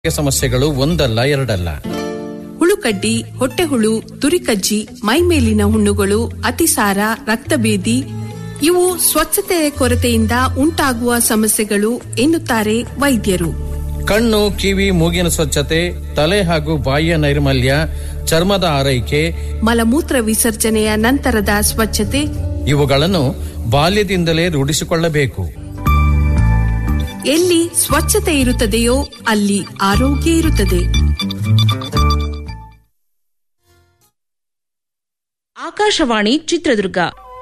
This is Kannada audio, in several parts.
ಆರೋಗ್ಯ ಸಮಸ್ಯೆಗಳು ಒಂದಲ್ಲ ಎರಡಲ್ಲ ಹುಳುಕಡ್ಡಿ ಹೊಟ್ಟೆಹುಳು ತುರಿಕಜ್ಜಿ ಮೈಮೇಲಿನ ಹುಣ್ಣುಗಳು ಅತಿಸಾರ ರಕ್ತಭೇದಿ ಇವು ಸ್ವಚ್ಛತೆಯ ಕೊರತೆಯಿಂದ ಉಂಟಾಗುವ ಸಮಸ್ಯೆಗಳು ಎನ್ನುತ್ತಾರೆ ವೈದ್ಯರು ಕಣ್ಣು ಕಿವಿ ಮೂಗಿನ ಸ್ವಚ್ಛತೆ ತಲೆ ಹಾಗೂ ಬಾಯಿಯ ನೈರ್ಮಲ್ಯ ಚರ್ಮದ ಆರೈಕೆ ಮಲಮೂತ್ರ ವಿಸರ್ಜನೆಯ ನಂತರದ ಸ್ವಚ್ಛತೆ ಇವುಗಳನ್ನು ಬಾಲ್ಯದಿಂದಲೇ ರೂಢಿಸಿಕೊಳ್ಳಬೇಕು ಎಲ್ಲಿ ಸ್ವಚ್ಛತೆ ಇರುತ್ತದೆಯೋ ಅಲ್ಲಿ ಆರೋಗ್ಯ ಇರುತ್ತದೆ ಆಕಾಶವಾಣಿ ಚಿತ್ರದುರ್ಗ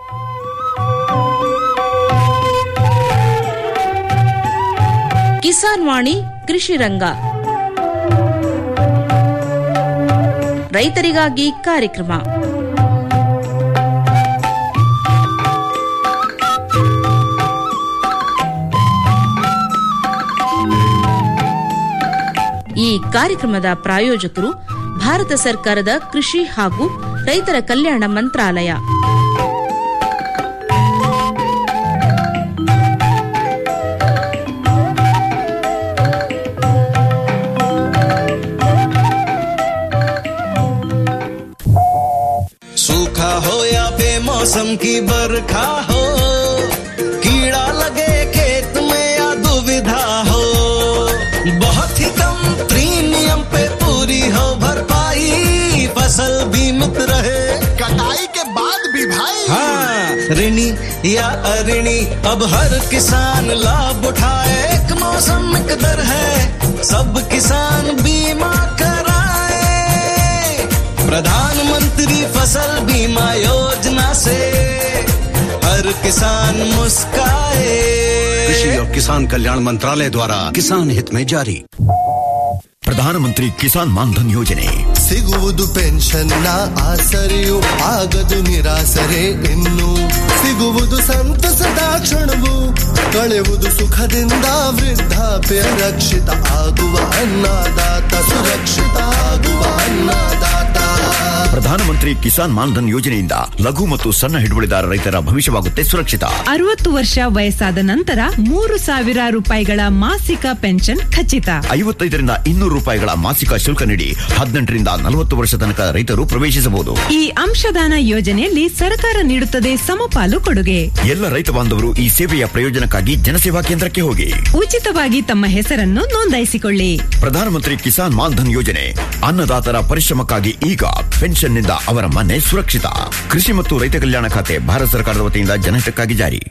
ಕಿಸಾನ್ ವಾಣಿ ಕೃಷಿ ರಂಗ ರೈತರಿಗಾಗಿ ಕಾರ್ಯಕ್ರಮ ಈ ಕಾರ್ಯಕ್ರಮದ ಪ್ರಾಯೋಜಕರು ಭಾರತ ಸರ್ಕಾರದ ಕೃಷಿ ಹಾಗೂ ರೈತರ ಕಲ್ಯಾಣ ಮಂತ್ರಾಲಯ सूखा हो या बेमौसम की बरखा हो कीड़ा लगे खेत में या दुविधा हो बहुत ही कम प्रीमियम पे पूरी हो भरपाई फसल बीमित रहे कटाई के बाद भी भाई हाँ ऋणी या अऋणी अब हर किसान लाभ उठाए एक मौसम एक दर है सब किसान बीमा कराए प्रधानमंत्री फसल बीमा योजना से हर किसान मुस्काए कृषि और किसान कल्याण मंत्रालय द्वारा किसान हित में जारी ಪ್ರಧಾನಮಂತ್ರಿ ಕಿಸಾನ್ ಮಾನ್ಧನ್ ಯೋಜನೆ ಸಿಗುವುದು ಪೆನ್ಷನ್ನ ಆಸರೆಯು ಆಗದು ನಿರಾಸರೆ ಇನ್ನು ಸಿಗುವುದು ಸಂತಸದ ಕ್ಷಣವು ಕಳೆಯುವುದು ಸುಖದಿಂದ ವೃದ್ಧಾಪ್ಯ ರಕ್ಷಿತ ಆಗುವ ಅನ್ನದಾತ ಸುರಕ್ಷಿತ ಆಗುವ ಅನ್ನದಾತ ಪ್ರಧಾನಮಂತ್ರಿ ಕಿಸಾನ್ ಮಾನ್ಧನ್ ಯೋಜನೆಯಿಂದ ಲಘು ಮತ್ತು ಸಣ್ಣ ಹಿಡುವಳಿದಾರ ರೈತರ ಭವಿಷ್ಯವಾಗುತ್ತೆ ಸುರಕ್ಷಿತ ಅರವತ್ತು ವರ್ಷ ವಯಸ್ಸಾದ ನಂತರ ಮೂರು ಸಾವಿರ ರೂಪಾಯಿಗಳ ಮಾಸಿಕ ಪೆನ್ಷನ್ ಖಚಿತ ಐವತ್ತೈದರಿಂದ ಇನ್ನೂರು ರೂಪಾಯಿಗಳ ಮಾಸಿಕ ಶುಲ್ಕ ನೀಡಿ ಹದಿನೆಂಟರಿಂದ ನಲವತ್ತು ವರ್ಷ ತನಕ ರೈತರು ಪ್ರವೇಶಿಸಬಹುದು ಈ ಅಂಶದಾನ ಯೋಜನೆಯಲ್ಲಿ ಸರ್ಕಾರ ನೀಡುತ್ತದೆ ಸಮಪಾಲು ಕೊಡುಗೆ ಎಲ್ಲ ರೈತ ಬಾಂಧವರು ಈ ಸೇವೆಯ ಪ್ರಯೋಜನಕ್ಕಾಗಿ ಜನಸೇವಾ ಕೇಂದ್ರಕ್ಕೆ ಹೋಗಿ ಉಚಿತವಾಗಿ ತಮ್ಮ ಹೆಸರನ್ನು ನೋಂದಾಯಿಸಿಕೊಳ್ಳಿ ಪ್ರಧಾನಮಂತ್ರಿ ಕಿಸಾನ್ ಮಾನ್ಧನ್ ಯೋಜನೆ ಅನ್ನದಾತರ ಪರಿಶ್ರಮಕ್ಕಾಗಿ ಈಗ ಪೆನ್ಷನ್ನಿಂದ ಅವರ ಮನೆ ಸುರಕ್ಷಿತ ಕೃಷಿ ಮತ್ತು ರೈತ ಕಲ್ಯಾಣ ಖಾತೆ ಭಾರತ ಸರ್ಕಾರದ ವತಿಯಿಂದ ಜನಹಿತಕ್ಕಾಗಿ ಜಾರಿ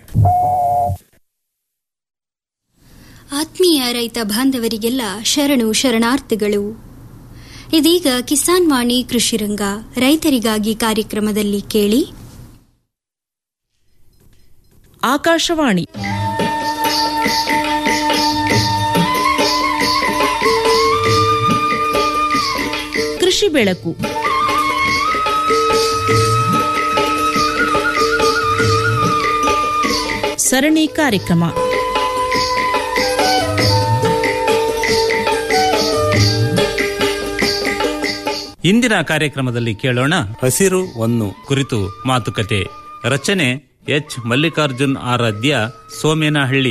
ಆತ್ಮೀಯ ರೈತ ಬಾಂಧವರಿಗೆಲ್ಲ ಶರಣು ಶರಣಾರ್ಥಿಗಳು ಇದೀಗ ಕಿಸಾನ್ ವಾಣಿ ಕೃಷಿರಂಗ ರೈತರಿಗಾಗಿ ಕಾರ್ಯಕ್ರಮದಲ್ಲಿ ಕೇಳಿ ಆಕಾಶವಾಣಿ ಕೃಷಿ ಬೆಳಕು ಸರಣಿ ಕಾರ್ಯಕ್ರಮ ಇಂದಿನ ಕಾರ್ಯಕ್ರಮದಲ್ಲಿ ಕೇಳೋಣ ಹಸಿರು ಒನ್ನು ಕುರಿತು ಮಾತುಕತೆ ರಚನೆ ಎಚ್ ಮಲ್ಲಿಕಾರ್ಜುನ್ ಆರಾಧ್ಯ ಸೋಮೇನಹಳ್ಳಿ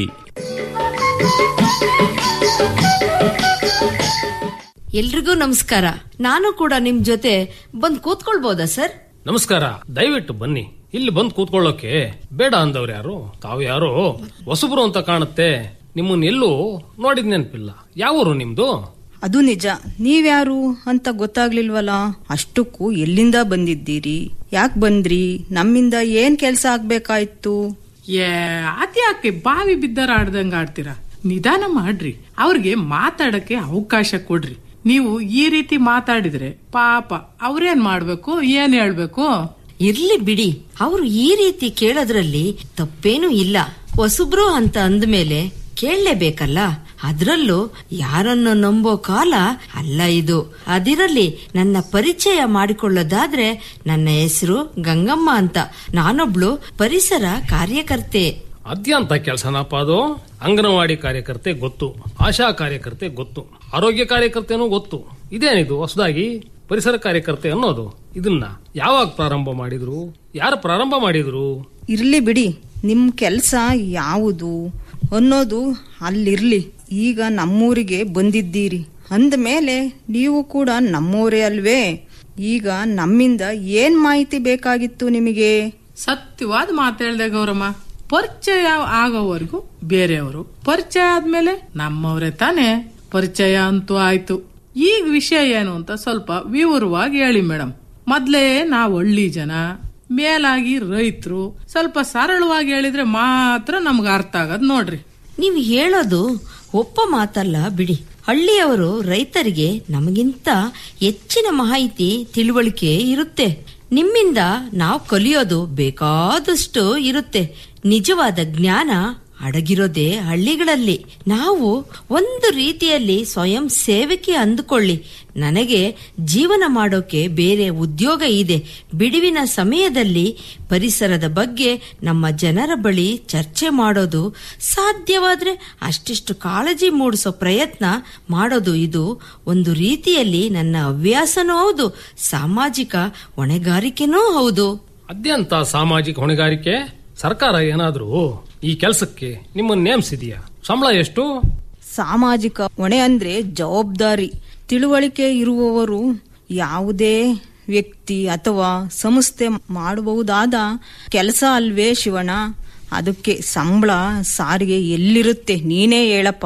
ಎಲ್ರಿಗೂ ನಮಸ್ಕಾರ ನಾನು ಕೂಡ ನಿಮ್ ಜೊತೆ ಬಂದ್ ಕೂತ್ಕೊಳ್ಬೋದಾ ಸರ್ ನಮಸ್ಕಾರ ದಯವಿಟ್ಟು ಬನ್ನಿ ಇಲ್ಲಿ ಬಂದು ಕೂತ್ಕೊಳ್ಳೋಕೆ ಬೇಡ ಅಂದವ್ರು ಯಾರು ತಾವು ಯಾರೋ ಹೊಸಬ್ರು ಅಂತ ಕಾಣುತ್ತೆ ನಿಮ್ಮನ್ನ ಎಲ್ಲೂ ನೋಡಿದ್ ನೆನಪಿಲ್ಲ ಯಾವೂರು ನಿಮ್ದು ಅದು ನಿಜ ನೀವ್ಯಾರು ಅಂತ ಗೊತ್ತಾಗ್ಲಿಲ್ವಲ್ಲ ಅಷ್ಟಕ್ಕೂ ಎಲ್ಲಿಂದ ಬಂದಿದ್ದೀರಿ ಯಾಕ್ ಬಂದ್ರಿ ನಮ್ಮಿಂದ ಏನ್ ಕೆಲ್ಸ ಆಗ್ಬೇಕಾಯ್ತು ಏ ಅದ್ಯಾಕೆ ಬಾವಿ ಬಿದ್ದರ ಆಡ್ದಂಗ ಆಡ್ತೀರಾ ನಿಧಾನ ಮಾಡ್ರಿ ಅವ್ರಿಗೆ ಮಾತಾಡಕ್ಕೆ ಅವಕಾಶ ಕೊಡ್ರಿ ನೀವು ಈ ರೀತಿ ಮಾತಾಡಿದ್ರೆ ಪಾಪ ಅವ್ರೇನ್ ಮಾಡ್ಬೇಕು ಏನ್ ಹೇಳ್ಬೇಕು ಇರ್ಲಿ ಬಿಡಿ ಅವ್ರು ಈ ರೀತಿ ಕೇಳೋದ್ರಲ್ಲಿ ತಪ್ಪೇನೂ ಇಲ್ಲ ಹೊಸಬ್ರು ಅಂತ ಅಂದ್ಮೇಲೆ ಕೇಳಲೇಬೇಕಲ್ಲ ಅದ್ರಲ್ಲೂ ಯಾರನ್ನು ನಂಬೋ ಕಾಲ ಅಲ್ಲ ಇದು ಅದಿರಲಿ ನನ್ನ ಪರಿಚಯ ಮಾಡಿಕೊಳ್ಳೋದಾದ್ರೆ ನನ್ನ ಹೆಸರು ಗಂಗಮ್ಮ ಅಂತ ನಾನೊಬ್ಳು ಪರಿಸರ ಕಾರ್ಯಕರ್ತೆ ಅದ್ಯಾಂತ ಕೆಲಸನಪ್ಪ ಅದು ಅಂಗನವಾಡಿ ಕಾರ್ಯಕರ್ತೆ ಗೊತ್ತು ಆಶಾ ಕಾರ್ಯಕರ್ತೆ ಗೊತ್ತು ಆರೋಗ್ಯ ಕಾರ್ಯಕರ್ತೆನೂ ಗೊತ್ತು ಇದೇನಿದು ಹೊಸದಾಗಿ ಪರಿಸರ ಕಾರ್ಯಕರ್ತೆ ಅನ್ನೋದು ಇದನ್ನ ಯಾವಾಗ ಪ್ರಾರಂಭ ಮಾಡಿದ್ರು ಯಾರು ಪ್ರಾರಂಭ ಮಾಡಿದ್ರು ಇರ್ಲಿ ಬಿಡಿ ನಿಮ್ ಕೆಲ್ಸ ಯಾವುದು ಅನ್ನೋದು ಅಲ್ಲಿರ್ಲಿ ಈಗ ನಮ್ಮೂರಿಗೆ ಬಂದಿದ್ದೀರಿ ಅಂದಮೇಲೆ ನೀವು ಕೂಡ ನಮ್ಮೋರೇ ಅಲ್ವೇ ಈಗ ನಮ್ಮಿಂದ ಏನ್ ಮಾಹಿತಿ ಬೇಕಾಗಿತ್ತು ನಿಮಗೆ ಸತ್ಯವಾದ ಮಾತು ಹೇಳ್ದೆ ಗೌರಮ್ಮ ಪರಿಚಯ ಆಗೋವರೆಗೂ ಬೇರೆಯವರು ಪರಿಚಯ ಆದ್ಮೇಲೆ ನಮ್ಮವ್ರೆ ತಾನೇ ಪರಿಚಯ ಅಂತೂ ಆಯ್ತು ಈಗ ವಿಷಯ ಏನು ಅಂತ ಸ್ವಲ್ಪ ವಿವರವಾಗಿ ಹೇಳಿ ಮೇಡಮ್ ಮೊದ್ಲೇ ನಾವು ಹಳ್ಳಿ ಜನ ಮೇಲಾಗಿ ರೈತರು ಸ್ವಲ್ಪ ಸರಳವಾಗಿ ಹೇಳಿದ್ರೆ ಮಾತ್ರ ನಮ್ಗೆ ಅರ್ಥ ಆಗದ್ ನೋಡ್ರಿ ನೀವು ಹೇಳೋದು ಒಪ್ಪ ಮಾತಲ್ಲ ಬಿಡಿ ಹಳ್ಳಿಯವರು ರೈತರಿಗೆ ನಮಗಿಂತ ಹೆಚ್ಚಿನ ಮಾಹಿತಿ ತಿಳುವಳಿಕೆ ಇರುತ್ತೆ ನಿಮ್ಮಿಂದ ನಾವು ಕಲಿಯೋದು ಬೇಕಾದಷ್ಟು ಇರುತ್ತೆ ನಿಜವಾದ ಜ್ಞಾನ ಅಡಗಿರೋದೇ ಹಳ್ಳಿಗಳಲ್ಲಿ ನಾವು ಒಂದು ರೀತಿಯಲ್ಲಿ ಸ್ವಯಂ ಸೇವಕಿ ಅಂದುಕೊಳ್ಳಿ ನನಗೆ ಜೀವನ ಮಾಡೋಕೆ ಬೇರೆ ಉದ್ಯೋಗ ಇದೆ ಬಿಡುವಿನ ಸಮಯದಲ್ಲಿ ಪರಿಸರದ ಬಗ್ಗೆ ನಮ್ಮ ಜನರ ಬಳಿ ಚರ್ಚೆ ಮಾಡೋದು ಸಾಧ್ಯವಾದ್ರೆ ಅಷ್ಟಿಷ್ಟು ಕಾಳಜಿ ಮೂಡಿಸೋ ಪ್ರಯತ್ನ ಮಾಡೋದು ಇದು ಒಂದು ರೀತಿಯಲ್ಲಿ ನನ್ನ ಹವ್ಯಾಸನೂ ಹೌದು ಸಾಮಾಜಿಕ ಹೊಣೆಗಾರಿಕೆನೂ ಹೌದು ಅದ್ಯಂತ ಸಾಮಾಜಿಕ ಹೊಣೆಗಾರಿಕೆ ಸರ್ಕಾರ ಏನಾದ್ರೂ ಈ ಕೆಲಸಕ್ಕೆ ನಿಮ್ಮನ್ನ ನೇಮಿಸಿದೀಯಾ ಸಂಬಳ ಎಷ್ಟು ಸಾಮಾಜಿಕ ಹೊಣೆ ಅಂದ್ರೆ ಜವಾಬ್ದಾರಿ ತಿಳುವಳಿಕೆ ಇರುವವರು ಯಾವುದೇ ವ್ಯಕ್ತಿ ಅಥವಾ ಸಂಸ್ಥೆ ಮಾಡಬಹುದಾದ ಕೆಲಸ ಅಲ್ವೇ ಶಿವಣ್ಣ ಅದಕ್ಕೆ ಸಂಬಳ ಸಾರಿಗೆ ಎಲ್ಲಿರುತ್ತೆ ನೀನೇ ಹೇಳಪ್ಪ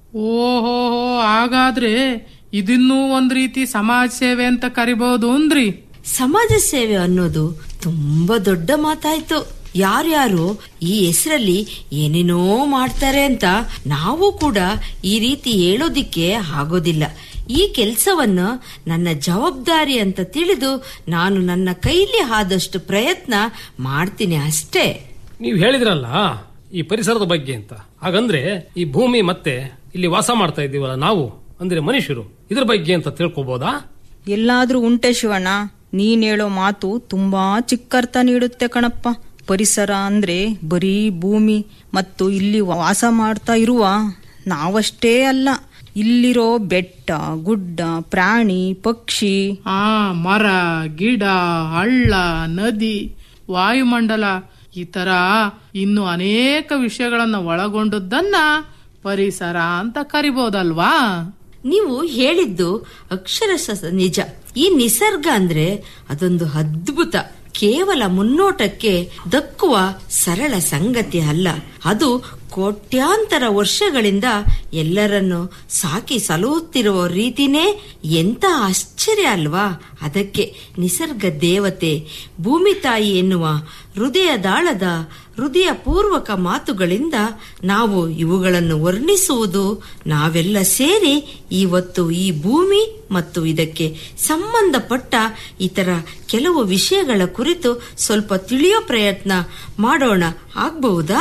ಓಹೋ ಹಾಗಾದ್ರೆ ಇದನ್ನೂ ಒಂದ್ ರೀತಿ ಸಮಾಜ ಸೇವೆ ಅಂತ ಕರಿಬಹುದು ಅಂದ್ರಿ ಸಮಾಜ ಸೇವೆ ಅನ್ನೋದು ತುಂಬಾ ದೊಡ್ಡ ಮಾತಾಯ್ತು ಯಾರ್ಯಾರು ಈ ಹೆಸರಲ್ಲಿ ಏನೇನೋ ಮಾಡ್ತಾರೆ ಅಂತ ನಾವು ಕೂಡ ಈ ರೀತಿ ಹೇಳೋದಿಕ್ಕೆ ಆಗೋದಿಲ್ಲ ಈ ಕೆಲಸವನ್ನು ನನ್ನ ಜವಾಬ್ದಾರಿ ಅಂತ ತಿಳಿದು ನಾನು ನನ್ನ ಕೈಲಿ ಆದಷ್ಟು ಪ್ರಯತ್ನ ಮಾಡ್ತೀನಿ ಅಷ್ಟೇ ನೀವು ಹೇಳಿದ್ರಲ್ಲ ಈ ಪರಿಸರದ ಬಗ್ಗೆ ಅಂತ ಹಾಗಂದ್ರೆ ಈ ಭೂಮಿ ಮತ್ತೆ ಇಲ್ಲಿ ವಾಸ ಮಾಡ್ತಾ ಇದ್ದೀವಲ್ಲ ನಾವು ಅಂದ್ರೆ ಮನುಷ್ಯರು ಇದ್ರ ಬಗ್ಗೆ ಅಂತ ತಿಳ್ಕೊಬೋದಾ ಎಲ್ಲಾದ್ರೂ ಉಂಟೆ ಶಿವಣ್ಣ ನೀನ್ ಹೇಳೋ ಮಾತು ತುಂಬಾ ಚಿಕ್ಕರ್ಥ ನೀಡುತ್ತೆ ಕಣಪ್ಪ ಪರಿಸರ ಅಂದ್ರೆ ಬರೀ ಭೂಮಿ ಮತ್ತು ಇಲ್ಲಿ ವಾಸ ಮಾಡ್ತಾ ಇರುವ ನಾವಷ್ಟೇ ಅಲ್ಲ ಇಲ್ಲಿರೋ ಬೆಟ್ಟ ಗುಡ್ಡ ಪ್ರಾಣಿ ಪಕ್ಷಿ ಆ ಮರ ಗಿಡ ಹಳ್ಳ ನದಿ ವಾಯುಮಂಡಲ ಈ ತರ ಇನ್ನು ಅನೇಕ ವಿಷಯಗಳನ್ನ ಒಳಗೊಂಡದ್ದನ್ನ ಪರಿಸರ ಅಂತ ಕರಿಬಹುದಲ್ವಾ ನೀವು ಹೇಳಿದ್ದು ಅಕ್ಷರಶಃ ನಿಜ ಈ ನಿಸರ್ಗ ಅಂದ್ರೆ ಅದೊಂದು ಅದ್ಭುತ ಕೇವಲ ಮುನ್ನೋಟಕ್ಕೆ ದಕ್ಕುವ ಸರಳ ಸಂಗತಿ ಅಲ್ಲ ಅದು ಕೋಟ್ಯಾಂತರ ವರ್ಷಗಳಿಂದ ಎಲ್ಲರನ್ನು ಸಾಕಿ ಸಲಹುತ್ತಿರುವ ರೀತಿನೇ ಎಂತ ಆಶ್ಚರ್ಯ ಅಲ್ವಾ ಅದಕ್ಕೆ ನಿಸರ್ಗ ದೇವತೆ ಭೂಮಿ ತಾಯಿ ಎನ್ನುವ ಹೃದಯದಾಳದ ಹೃದಯ ಪೂರ್ವಕ ಮಾತುಗಳಿಂದ ನಾವು ಇವುಗಳನ್ನು ವರ್ಣಿಸುವುದು ನಾವೆಲ್ಲ ಸೇರಿ ಇವತ್ತು ಈ ಭೂಮಿ ಮತ್ತು ಇದಕ್ಕೆ ಸಂಬಂಧಪಟ್ಟ ಇತರ ಕೆಲವು ವಿಷಯಗಳ ಕುರಿತು ಸ್ವಲ್ಪ ತಿಳಿಯೋ ಪ್ರಯತ್ನ ಮಾಡೋಣ ಆಗ್ಬಹುದಾ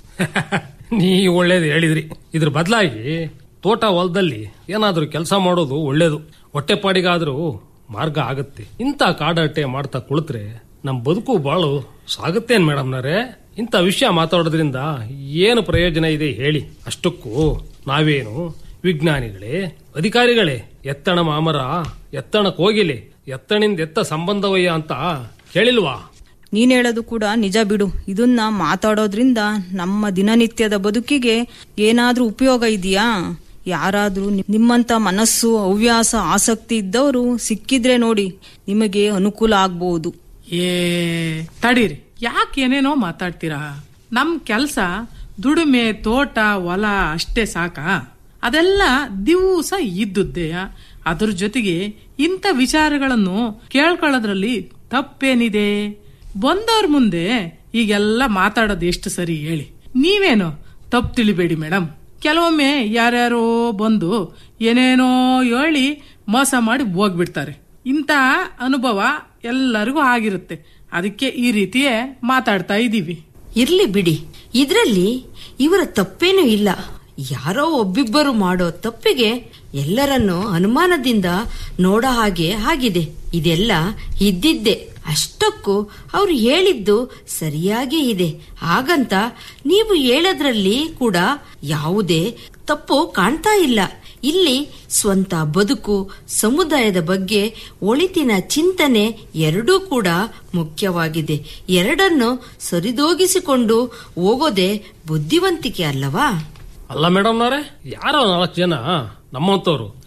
ನೀ ಒಳ್ಳೇದು ಹೇಳಿದ್ರಿ ಇದ್ರ ಬದಲಾಗಿ ತೋಟ ಹೊಲದಲ್ಲಿ ಏನಾದ್ರೂ ಕೆಲಸ ಮಾಡೋದು ಒಳ್ಳೇದು ಹೊಟ್ಟೆಪಾಡಿಗಾದ್ರೂ ಮಾರ್ಗ ಆಗತ್ತೆ ಇಂಥ ಕಾಡಾಟೆ ಮಾಡ್ತಾ ಕುಳಿತ್ರೆ ನಮ್ ಬದುಕು ಬಾಳು ಸಾಗುತ್ತೇನ್ ಮೇಡಮ್ನರೇ ಇಂಥ ವಿಷಯ ಮಾತಾಡೋದ್ರಿಂದ ಏನು ಪ್ರಯೋಜನ ಇದೆ ಹೇಳಿ ಅಷ್ಟಕ್ಕೂ ನಾವೇನು ವಿಜ್ಞಾನಿಗಳೇ ಅಧಿಕಾರಿಗಳೇ ಎತ್ತಣ ಮಾಮರ ಎತ್ತಣ ಕೋಗಿಲೆ ಎತ್ತಣಿಂದ ಎತ್ತ ಸಂಬಂಧವಯ್ಯ ಅಂತ ಕೇಳಿಲ್ವಾ ನೀನ್ ಹೇಳೋದು ಕೂಡ ನಿಜ ಬಿಡು ಇದನ್ನ ಮಾತಾಡೋದ್ರಿಂದ ನಮ್ಮ ದಿನನಿತ್ಯದ ಬದುಕಿಗೆ ಏನಾದ್ರೂ ಉಪಯೋಗ ಇದೆಯಾ ಯಾರಾದ್ರೂ ನಿ- ನಿಮ್ಮಂತ ಮನಸ್ಸು ಹವ್ಯಾಸ ಆಸಕ್ತಿ ಇದ್ದವರು ಸಿಕ್ಕಿದ್ರೆ ನೋಡಿ ನಿಮಗೆ ಅನುಕೂಲ ಆಗ್ಬಹುದು ಏ ತಡೀರಿ ಯಾಕೆ ಏನೇನೋ ಮಾತಾಡ್ತೀರಾ ನಮ್ ಕೆಲ್ಸ ದುಡಿಮೆ ತೋಟ ಹೊಲ ಅಷ್ಟೇ ಸಾಕಾ ಅದೆಲ್ಲ ದಿವಸ ಇದ್ದುದ್ದೇಯ ಅದ್ರ ಜೊತೆಗೆ ಇಂಥ ವಿಚಾರಗಳನ್ನು ಕೇಳ್ಕೊಳ್ಳೋದ್ರಲ್ಲಿ ತಪ್ಪೇನಿದೆ ಬಂದವ್ರ ಮುಂದೆ ಈಗೆಲ್ಲ ಮಾತಾಡೋದು ಎಷ್ಟು ಸರಿ ಹೇಳಿ ನೀವೇನು ತಪ್ಪು ತಿಳಿಬೇಡಿ ಮೇಡಮ್ ಕೆಲವೊಮ್ಮೆ ಯಾರ್ಯಾರೋ ಬಂದು ಏನೇನೋ ಹೇಳಿ ಮೋಸ ಮಾಡಿ ಹೋಗ್ಬಿಡ್ತಾರೆ ಇಂಥ ಅನುಭವ ಎಲ್ಲರಿಗೂ ಆಗಿರುತ್ತೆ ಅದಕ್ಕೆ ಈ ರೀತಿಯೇ ಮಾತಾಡ್ತಾ ಇದ್ದೀವಿ ಇರ್ಲಿ ಬಿಡಿ ಇದ್ರಲ್ಲಿ ಇವರ ತಪ್ಪೇನೂ ಇಲ್ಲ ಯಾರೋ ಒಬ್ಬಿಬ್ಬರು ಮಾಡೋ ತಪ್ಪಿಗೆ ಎಲ್ಲರನ್ನು ಅನುಮಾನದಿಂದ ನೋಡ ಹಾಗೆ ಆಗಿದೆ ಇದೆಲ್ಲ ಇದ್ದಿದ್ದೆ ಅಷ್ಟಕ್ಕೂ ಅವ್ರು ಹೇಳಿದ್ದು ಸರಿಯಾಗೇ ಇದೆ ಹಾಗಂತ ನೀವು ಹೇಳೋದ್ರಲ್ಲಿ ಕೂಡ ಯಾವುದೇ ತಪ್ಪು ಕಾಣ್ತಾ ಇಲ್ಲ ಇಲ್ಲಿ ಸ್ವಂತ ಬದುಕು ಸಮುದಾಯದ ಬಗ್ಗೆ ಒಳಿತಿನ ಚಿಂತನೆ ಎರಡೂ ಕೂಡ ಮುಖ್ಯವಾಗಿದೆ ಎರಡನ್ನು ಸರಿದೋಗಿಸಿಕೊಂಡು ಹೋಗೋದೇ ಬುದ್ಧಿವಂತಿಕೆ ಅಲ್ಲವಾ ಅಲ್ಲ ಮೇಡಮ್ನವ್ರೆ ಯಾರೋ ನಾಲ್ಕು ಜನ ನಮ್ಮಂತವ್ರು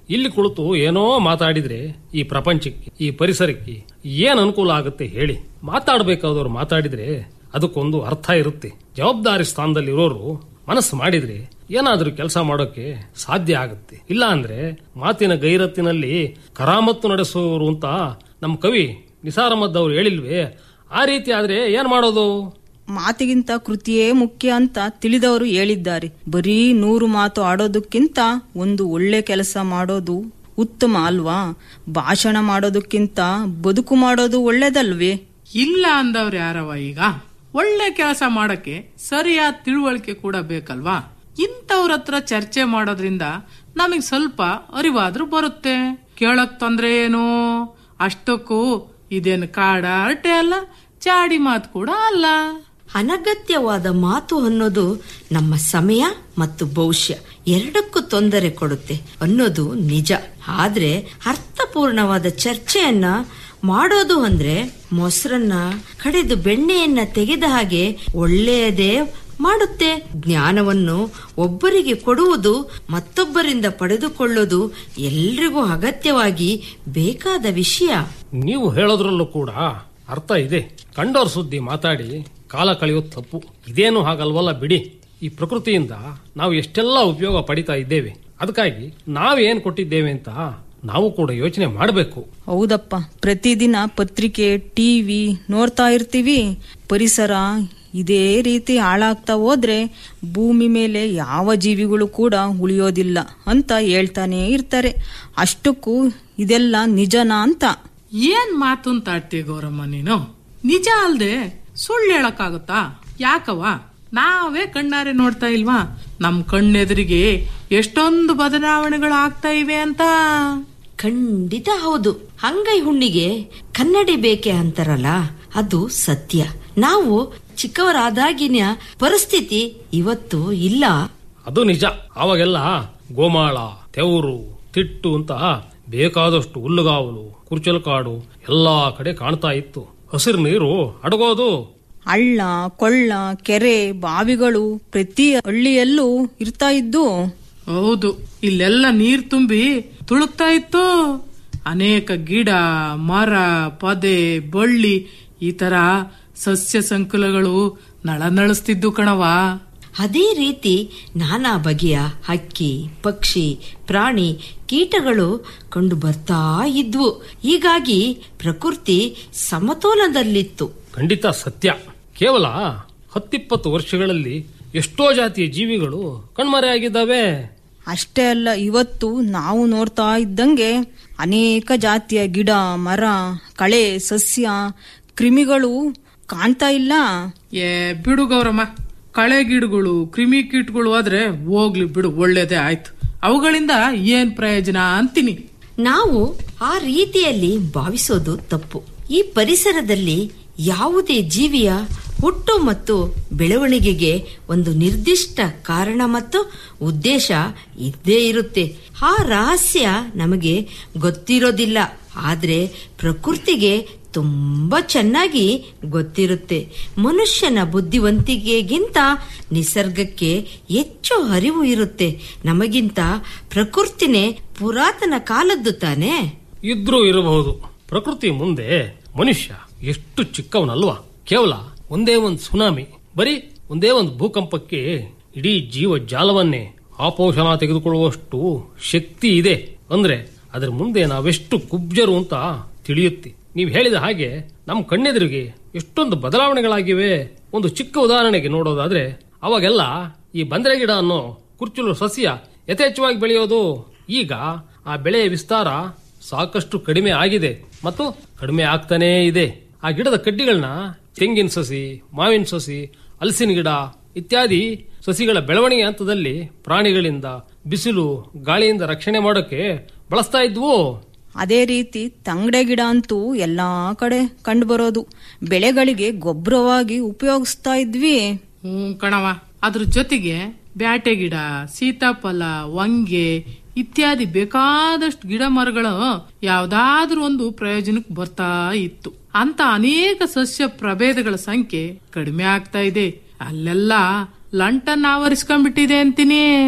ಇಲ್ಲಿ ಕುಳಿತು ಏನೋ ಮಾತಾಡಿದ್ರೆ ಈ ಪ್ರಪಂಚಕ್ಕೆ ಈ ಪರಿಸರಕ್ಕೆ ಏನ್ ಅನುಕೂಲ ಆಗುತ್ತೆ ಹೇಳಿ ಮಾತಾಡಬೇಕಾದವ್ರು ಮಾತಾಡಿದ್ರೆ ಅದಕ್ಕೊಂದು ಅರ್ಥ ಇರುತ್ತೆ ಜವಾಬ್ದಾರಿ ಸ್ಥಾನದಲ್ಲಿ ಇರೋರು ಮನಸ್ಸು ಮಾಡಿದ್ರೆ ಏನಾದ್ರೂ ಕೆಲಸ ಮಾಡೋಕೆ ಸಾಧ್ಯ ಆಗುತ್ತೆ ಇಲ್ಲ ಅಂದ್ರೆ ಮಾತಿನ ಗೈರತ್ತಿನಲ್ಲಿ ಕರಾಮತ್ತು ನಡೆಸುವವರು ಅಂತ ನಮ್ಮ ಕವಿ ನಿಸಾರಮದ್ ಅವರು ಹೇಳಿಲ್ವೇ ಆ ರೀತಿ ಆದ್ರೆ ಏನ್ ಮಾಡೋದು ಮಾತಿಗಿಂತ ಕೃತಿಯೇ ಮುಖ್ಯ ಅಂತ ತಿಳಿದವರು ಹೇಳಿದ್ದಾರೆ ಬರೀ ನೂರು ಮಾತು ಆಡೋದಕ್ಕಿಂತ ಒಂದು ಒಳ್ಳೆ ಕೆಲಸ ಮಾಡೋದು ಉತ್ತಮ ಅಲ್ವಾ ಭಾಷಣ ಮಾಡೋದಕ್ಕಿಂತ ಬದುಕು ಮಾಡೋದು ಒಳ್ಳೇದಲ್ವೇ ಇಲ್ಲ ಅಂದವ್ರು ಯಾರವ ಈಗ ಒಳ್ಳೆ ಕೆಲಸ ಮಾಡಕ್ಕೆ ಸರಿಯಾದ ತಿಳುವಳಿಕೆ ಕೂಡ ಬೇಕಲ್ವಾ ಇಂಥವ್ರ ಹತ್ರ ಚರ್ಚೆ ಮಾಡೋದ್ರಿಂದ ನಮಗ್ ಸ್ವಲ್ಪ ಅರಿವಾದ್ರೂ ಬರುತ್ತೆ ಕೇಳಕ್ ತೊಂದ್ರೆ ಏನು ಅಷ್ಟಕ್ಕೂ ಇದೇನು ಕಾಡ ಅರಟೆ ಅಲ್ಲ ಚಾಡಿ ಮಾತು ಕೂಡ ಅಲ್ಲ ಅನಗತ್ಯವಾದ ಮಾತು ಅನ್ನೋದು ನಮ್ಮ ಸಮಯ ಮತ್ತು ಭವಿಷ್ಯ ಎರಡಕ್ಕೂ ತೊಂದರೆ ಕೊಡುತ್ತೆ ಅನ್ನೋದು ನಿಜ ಆದ್ರೆ ಅರ್ಥಪೂರ್ಣವಾದ ಚರ್ಚೆಯನ್ನ ಮಾಡೋದು ಅಂದ್ರೆ ಮೊಸರನ್ನ ಕಡೆದು ಬೆಣ್ಣೆಯನ್ನ ತೆಗೆದ ಹಾಗೆ ಒಳ್ಳೆಯದೇ ಮಾಡುತ್ತೆ ಜ್ಞಾನವನ್ನು ಒಬ್ಬರಿಗೆ ಕೊಡುವುದು ಮತ್ತೊಬ್ಬರಿಂದ ಪಡೆದುಕೊಳ್ಳೋದು ಎಲ್ರಿಗೂ ಅಗತ್ಯವಾಗಿ ಬೇಕಾದ ವಿಷಯ ನೀವು ಹೇಳೋದ್ರಲ್ಲೂ ಕೂಡ ಅರ್ಥ ಇದೆ ಕಂಡೋರ್ ಸುದ್ದಿ ಮಾತಾಡಿ ಕಾಲ ಕಳೆಯೋದು ತಪ್ಪು ಇದೇನು ಹಾಗಲ್ವಲ್ಲ ಬಿಡಿ ಈ ಪ್ರಕೃತಿಯಿಂದ ನಾವು ಎಷ್ಟೆಲ್ಲ ಉಪಯೋಗ ಪಡಿತಾ ಇದ್ದೇವೆ ಅದಕ್ಕಾಗಿ ನಾವೇನ್ ಕೊಟ್ಟಿದ್ದೇವೆ ಅಂತ ನಾವು ಕೂಡ ಯೋಚನೆ ಮಾಡಬೇಕು ಹೌದಪ್ಪ ಪ್ರತಿದಿನ ಪತ್ರಿಕೆ ಟಿವಿ ನೋಡ್ತಾ ಇರ್ತೀವಿ ಪರಿಸರ ಇದೇ ರೀತಿ ಹಾಳಾಗ್ತಾ ಹೋದ್ರೆ ಭೂಮಿ ಮೇಲೆ ಯಾವ ಜೀವಿಗಳು ಕೂಡ ಉಳಿಯೋದಿಲ್ಲ ಅಂತ ಹೇಳ್ತಾನೆ ಇರ್ತಾರೆ ಅಷ್ಟಕ್ಕೂ ಇದೆಲ್ಲ ನಿಜನಾ ಅಂತ ಏನ್ ಮಾತು ಅಂತ ಆಡ್ತೀಯ ಗೌರಮ್ಮ ನೀನು ನಿಜ ಅಲ್ದೆ ಸುಳ್ಳು ಹೇಳಕ್ಕಾಗುತ್ತಾ ಯಾಕವ ನಾವೇ ಕಣ್ಣಾರೆ ನೋಡ್ತಾ ಇಲ್ವಾ ನಮ್ ಕಣ್ಣೆದುರಿಗೆ ಎಷ್ಟೊಂದು ಬದಲಾವಣೆಗಳು ಆಗ್ತಾ ಇವೆ ಅಂತ ಖಂಡಿತ ಹೌದು ಅಂಗೈ ಹುಣ್ಣಿಗೆ ಕನ್ನಡಿ ಬೇಕೆ ಅಂತಾರಲ್ಲ ಅದು ಸತ್ಯ ನಾವು ಚಿಕ್ಕವರಾದಾಗಿನ ಪರಿಸ್ಥಿತಿ ಇವತ್ತು ಇಲ್ಲ ಅದು ನಿಜ ಅವಾಗೆಲ್ಲ ಗೋಮಾಳ ತೆವರು ತಿಟ್ಟು ಅಂತ ಬೇಕಾದಷ್ಟು ಹುಲ್ಲುಗಾವಲು ಕುರ್ಚಲಕಾಡು ಎಲ್ಲಾ ಕಡೆ ಕಾಣ್ತಾ ಇತ್ತು ಹಸಿರು ನೀರು ಅಡಗೋದು ಹಳ್ಳ ಕೊಳ್ಳ ಕೆರೆ ಬಾವಿಗಳು ಪ್ರತಿ ಹಳ್ಳಿಯಲ್ಲೂ ಇರ್ತಾ ಇದ್ದು ಹೌದು ಇಲ್ಲೆಲ್ಲ ನೀರ್ ತುಂಬಿ ತುಳುಕ್ತಾ ಇತ್ತು ಅನೇಕ ಗಿಡ ಮರ ಪೊದೆ ಬಳ್ಳಿ ಈ ತರ ಸಸ್ಯ ಸಂಕುಲಗಳು ನಳನಳಿಸ್ತಿದ್ದು ಕಣವ ಅದೇ ರೀತಿ ನಾನಾ ಬಗೆಯ ಹಕ್ಕಿ ಪಕ್ಷಿ ಪ್ರಾಣಿ ಕೀಟಗಳು ಕಂಡು ಬರ್ತಾ ಇದ್ವು ಹೀಗಾಗಿ ಪ್ರಕೃತಿ ಸಮತೋಲನದಲ್ಲಿತ್ತು ಖಂಡಿತ ಸತ್ಯ ಕೇವಲ ಹತ್ತಿಪ್ಪತ್ತು ವರ್ಷಗಳಲ್ಲಿ ಎಷ್ಟೋ ಜಾತಿಯ ಜೀವಿಗಳು ಕಣ್ಮರೆಯಾಗಿದ್ದಾವೆ ಅಷ್ಟೇ ಅಲ್ಲ ಇವತ್ತು ನಾವು ನೋಡ್ತಾ ಇದ್ದಂಗೆ ಅನೇಕ ಜಾತಿಯ ಗಿಡ ಮರ ಕಳೆ ಸಸ್ಯ ಕ್ರಿಮಿಗಳು ಕಾಣ್ತಾ ಇಲ್ಲ ಏ ಬಿಡು ಗೌರಮ್ಮ ಕಳೆ ಗಿಡಗಳು ಕ್ರಿಮಿ ಕೀಟಗಳು ಆದ್ರೆ ಹೋಗ್ಲಿ ಬಿಡು ಒಳ್ಳೇದೇ ಆಯ್ತು ಅವುಗಳಿಂದ ಏನ್ ಪ್ರಯೋಜನ ಅಂತೀನಿ ನಾವು ಆ ರೀತಿಯಲ್ಲಿ ಭಾವಿಸೋದು ತಪ್ಪು ಈ ಪರಿಸರದಲ್ಲಿ ಯಾವುದೇ ಜೀವಿಯ ಹುಟ್ಟು ಮತ್ತು ಬೆಳವಣಿಗೆಗೆ ಒಂದು ನಿರ್ದಿಷ್ಟ ಕಾರಣ ಮತ್ತು ಉದ್ದೇಶ ಇದ್ದೇ ಇರುತ್ತೆ ಆ ರಹಸ್ಯ ನಮಗೆ ಗೊತ್ತಿರೋದಿಲ್ಲ ಆದ್ರೆ ಪ್ರಕೃತಿಗೆ ತುಂಬಾ ಚೆನ್ನಾಗಿ ಗೊತ್ತಿರುತ್ತೆ ಮನುಷ್ಯನ ಬುದ್ಧಿವಂತಿಕೆಗಿಂತ ನಿಸರ್ಗಕ್ಕೆ ಹೆಚ್ಚು ಅರಿವು ಇರುತ್ತೆ ನಮಗಿಂತ ಪ್ರಕೃತಿನೇ ಪುರಾತನ ಕಾಲದ್ದು ತಾನೇ ಇದ್ರೂ ಇರಬಹುದು ಪ್ರಕೃತಿ ಮುಂದೆ ಮನುಷ್ಯ ಎಷ್ಟು ಚಿಕ್ಕವನಲ್ವಾ ಕೇವಲ ಒಂದೇ ಒಂದು ಸುನಾಮಿ ಬರೀ ಒಂದೇ ಒಂದು ಭೂಕಂಪಕ್ಕೆ ಇಡೀ ಜೀವ ಜಾಲವನ್ನೇ ಆಪೋಷಣ ತೆಗೆದುಕೊಳ್ಳುವಷ್ಟು ಶಕ್ತಿ ಇದೆ ಅಂದ್ರೆ ಅದರ ಮುಂದೆ ನಾವೆಷ್ಟು ಕುಬ್ಜರು ಅಂತ ತಿಳಿಯುತ್ತೆ ನೀವು ಹೇಳಿದ ಹಾಗೆ ನಮ್ಮ ಕಣ್ಣೆದುರಿಗೆ ಎಷ್ಟೊಂದು ಬದಲಾವಣೆಗಳಾಗಿವೆ ಒಂದು ಚಿಕ್ಕ ಉದಾಹರಣೆಗೆ ನೋಡೋದಾದ್ರೆ ಅವಾಗೆಲ್ಲ ಈ ಬಂದರೆ ಗಿಡ ಅನ್ನೋ ಕುರ್ಚಲು ಸಸ್ಯ ಯಥೇಚ್ಛವಾಗಿ ಬೆಳೆಯೋದು ಈಗ ಆ ಬೆಳೆಯ ವಿಸ್ತಾರ ಸಾಕಷ್ಟು ಕಡಿಮೆ ಆಗಿದೆ ಮತ್ತು ಕಡಿಮೆ ಆಗ್ತಾನೇ ಇದೆ ಆ ಗಿಡದ ಕಡ್ಡಿಗಳನ್ನ ತೆಂಗಿನ ಸಸಿ ಮಾವಿನ ಸಸಿ ಹಲಸಿನ ಗಿಡ ಇತ್ಯಾದಿ ಸಸಿಗಳ ಬೆಳವಣಿಗೆ ಹಂತದಲ್ಲಿ ಪ್ರಾಣಿಗಳಿಂದ ಬಿಸಿಲು ಗಾಳಿಯಿಂದ ರಕ್ಷಣೆ ಮಾಡೋಕೆ ಬಳಸ್ತಾ ಇದ್ವು ಅದೇ ರೀತಿ ತಂಗಡೆ ಗಿಡ ಅಂತೂ ಎಲ್ಲಾ ಕಡೆ ಕಂಡುಬರೋದು ಬೆಳೆಗಳಿಗೆ ಗೊಬ್ಬರವಾಗಿ ಉಪಯೋಗಿಸ್ತಾ ಇದ್ವಿ ಹ್ಮ್ ಕಣವ ಅದ್ರ ಜೊತೆಗೆ ಬ್ಯಾಟೆ ಗಿಡ ಸೀತಾಫಲ ವಂಗೆ ಇತ್ಯಾದಿ ಬೇಕಾದಷ್ಟು ಗಿಡ ಮರಗಳು ಯಾವ್ದಾದ್ರೂ ಒಂದು ಪ್ರಯೋಜನಕ್ಕೆ ಬರ್ತಾ ಇತ್ತು ಅಂತ ಅನೇಕ ಸಸ್ಯ ಪ್ರಭೇದಗಳ ಸಂಖ್ಯೆ ಕಡಿಮೆ ಆಗ್ತಾ ಇದೆ ಅಲ್ಲೆಲ್ಲ ಲಂಟನ್ ಆವರಿಸ್ಕೊಂಡ್ಬಿಟ್ಟಿದೆ ಅಂತೀನಿ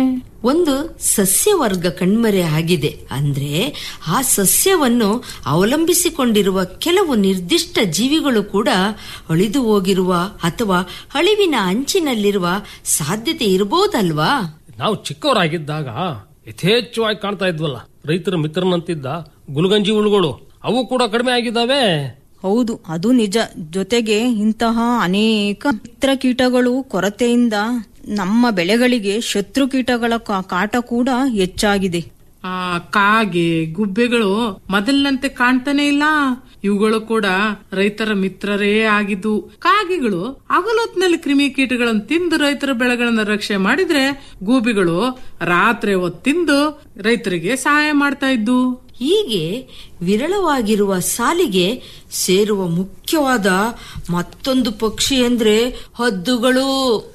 ಒಂದು ಸಸ್ಯವರ್ಗ ಕಣ್ಮರೆ ಆಗಿದೆ ಅಂದ್ರೆ ಆ ಸಸ್ಯವನ್ನು ಅವಲಂಬಿಸಿಕೊಂಡಿರುವ ಕೆಲವು ನಿರ್ದಿಷ್ಟ ಜೀವಿಗಳು ಕೂಡ ಅಳಿದು ಹೋಗಿರುವ ಅಥವಾ ಅಳಿವಿನ ಅಂಚಿನಲ್ಲಿರುವ ಸಾಧ್ಯತೆ ಇರಬಹುದಲ್ವಾ ನಾವು ಚಿಕ್ಕವರಾಗಿದ್ದಾಗ ಯಥೇಚ್ಛವಾಗಿ ಕಾಣ್ತಾ ಇದ್ವಲ್ಲ ರೈತರ ಮಿತ್ರನಂತಿದ್ದ ಗುಲ್ಗಂಜಿ ಹುಳುಗಳು ಅವು ಕೂಡ ಕಡಿಮೆ ಆಗಿದ್ದಾವೆ ಹೌದು ಅದು ನಿಜ ಜೊತೆಗೆ ಇಂತಹ ಅನೇಕ ಮಿತ್ರ ಕೀಟಗಳು ಕೊರತೆಯಿಂದ ನಮ್ಮ ಬೆಳೆಗಳಿಗೆ ಶತ್ರು ಕೀಟಗಳ ಕಾ- ಕಾಟ ಕೂಡ ಹೆಚ್ಚಾಗಿದೆ ಆ ಕಾಗೆ ಗುಬ್ಬೆಗಳು ಮೊದಲಿನಂತೆ ಕಾಣ್ತಾನೆ ಇಲ್ಲ ಇವುಗಳು ಕೂಡ ರೈತರ ಮಿತ್ರರೇ ಆಗಿದ್ದು ಕಾಗೆಗಳು ಹಗಲೊತ್ನಲ್ಲಿ ಕ್ರಿಮಿಕೀಟಗಳನ್ನು ತಿಂದು ರೈತರ ಬೆಳೆಗಳನ್ನ ರಕ್ಷಣೆ ಮಾಡಿದ್ರೆ ಗೂಬಿಗಳು ರಾತ್ರಿ ಹೊತ್ತು ತಿಂದು ರೈತರಿಗೆ ಸಹಾಯ ಮಾಡ್ತಾ ಇದ್ದು ಹೀಗೆ ವಿರಳವಾಗಿರುವ ಸಾಲಿಗೆ ಸೇರುವ ಮುಖ್ಯವಾದ ಮತ್ತೊಂದು ಪಕ್ಷಿ ಅಂದ್ರೆ ಹದ್ದುಗಳು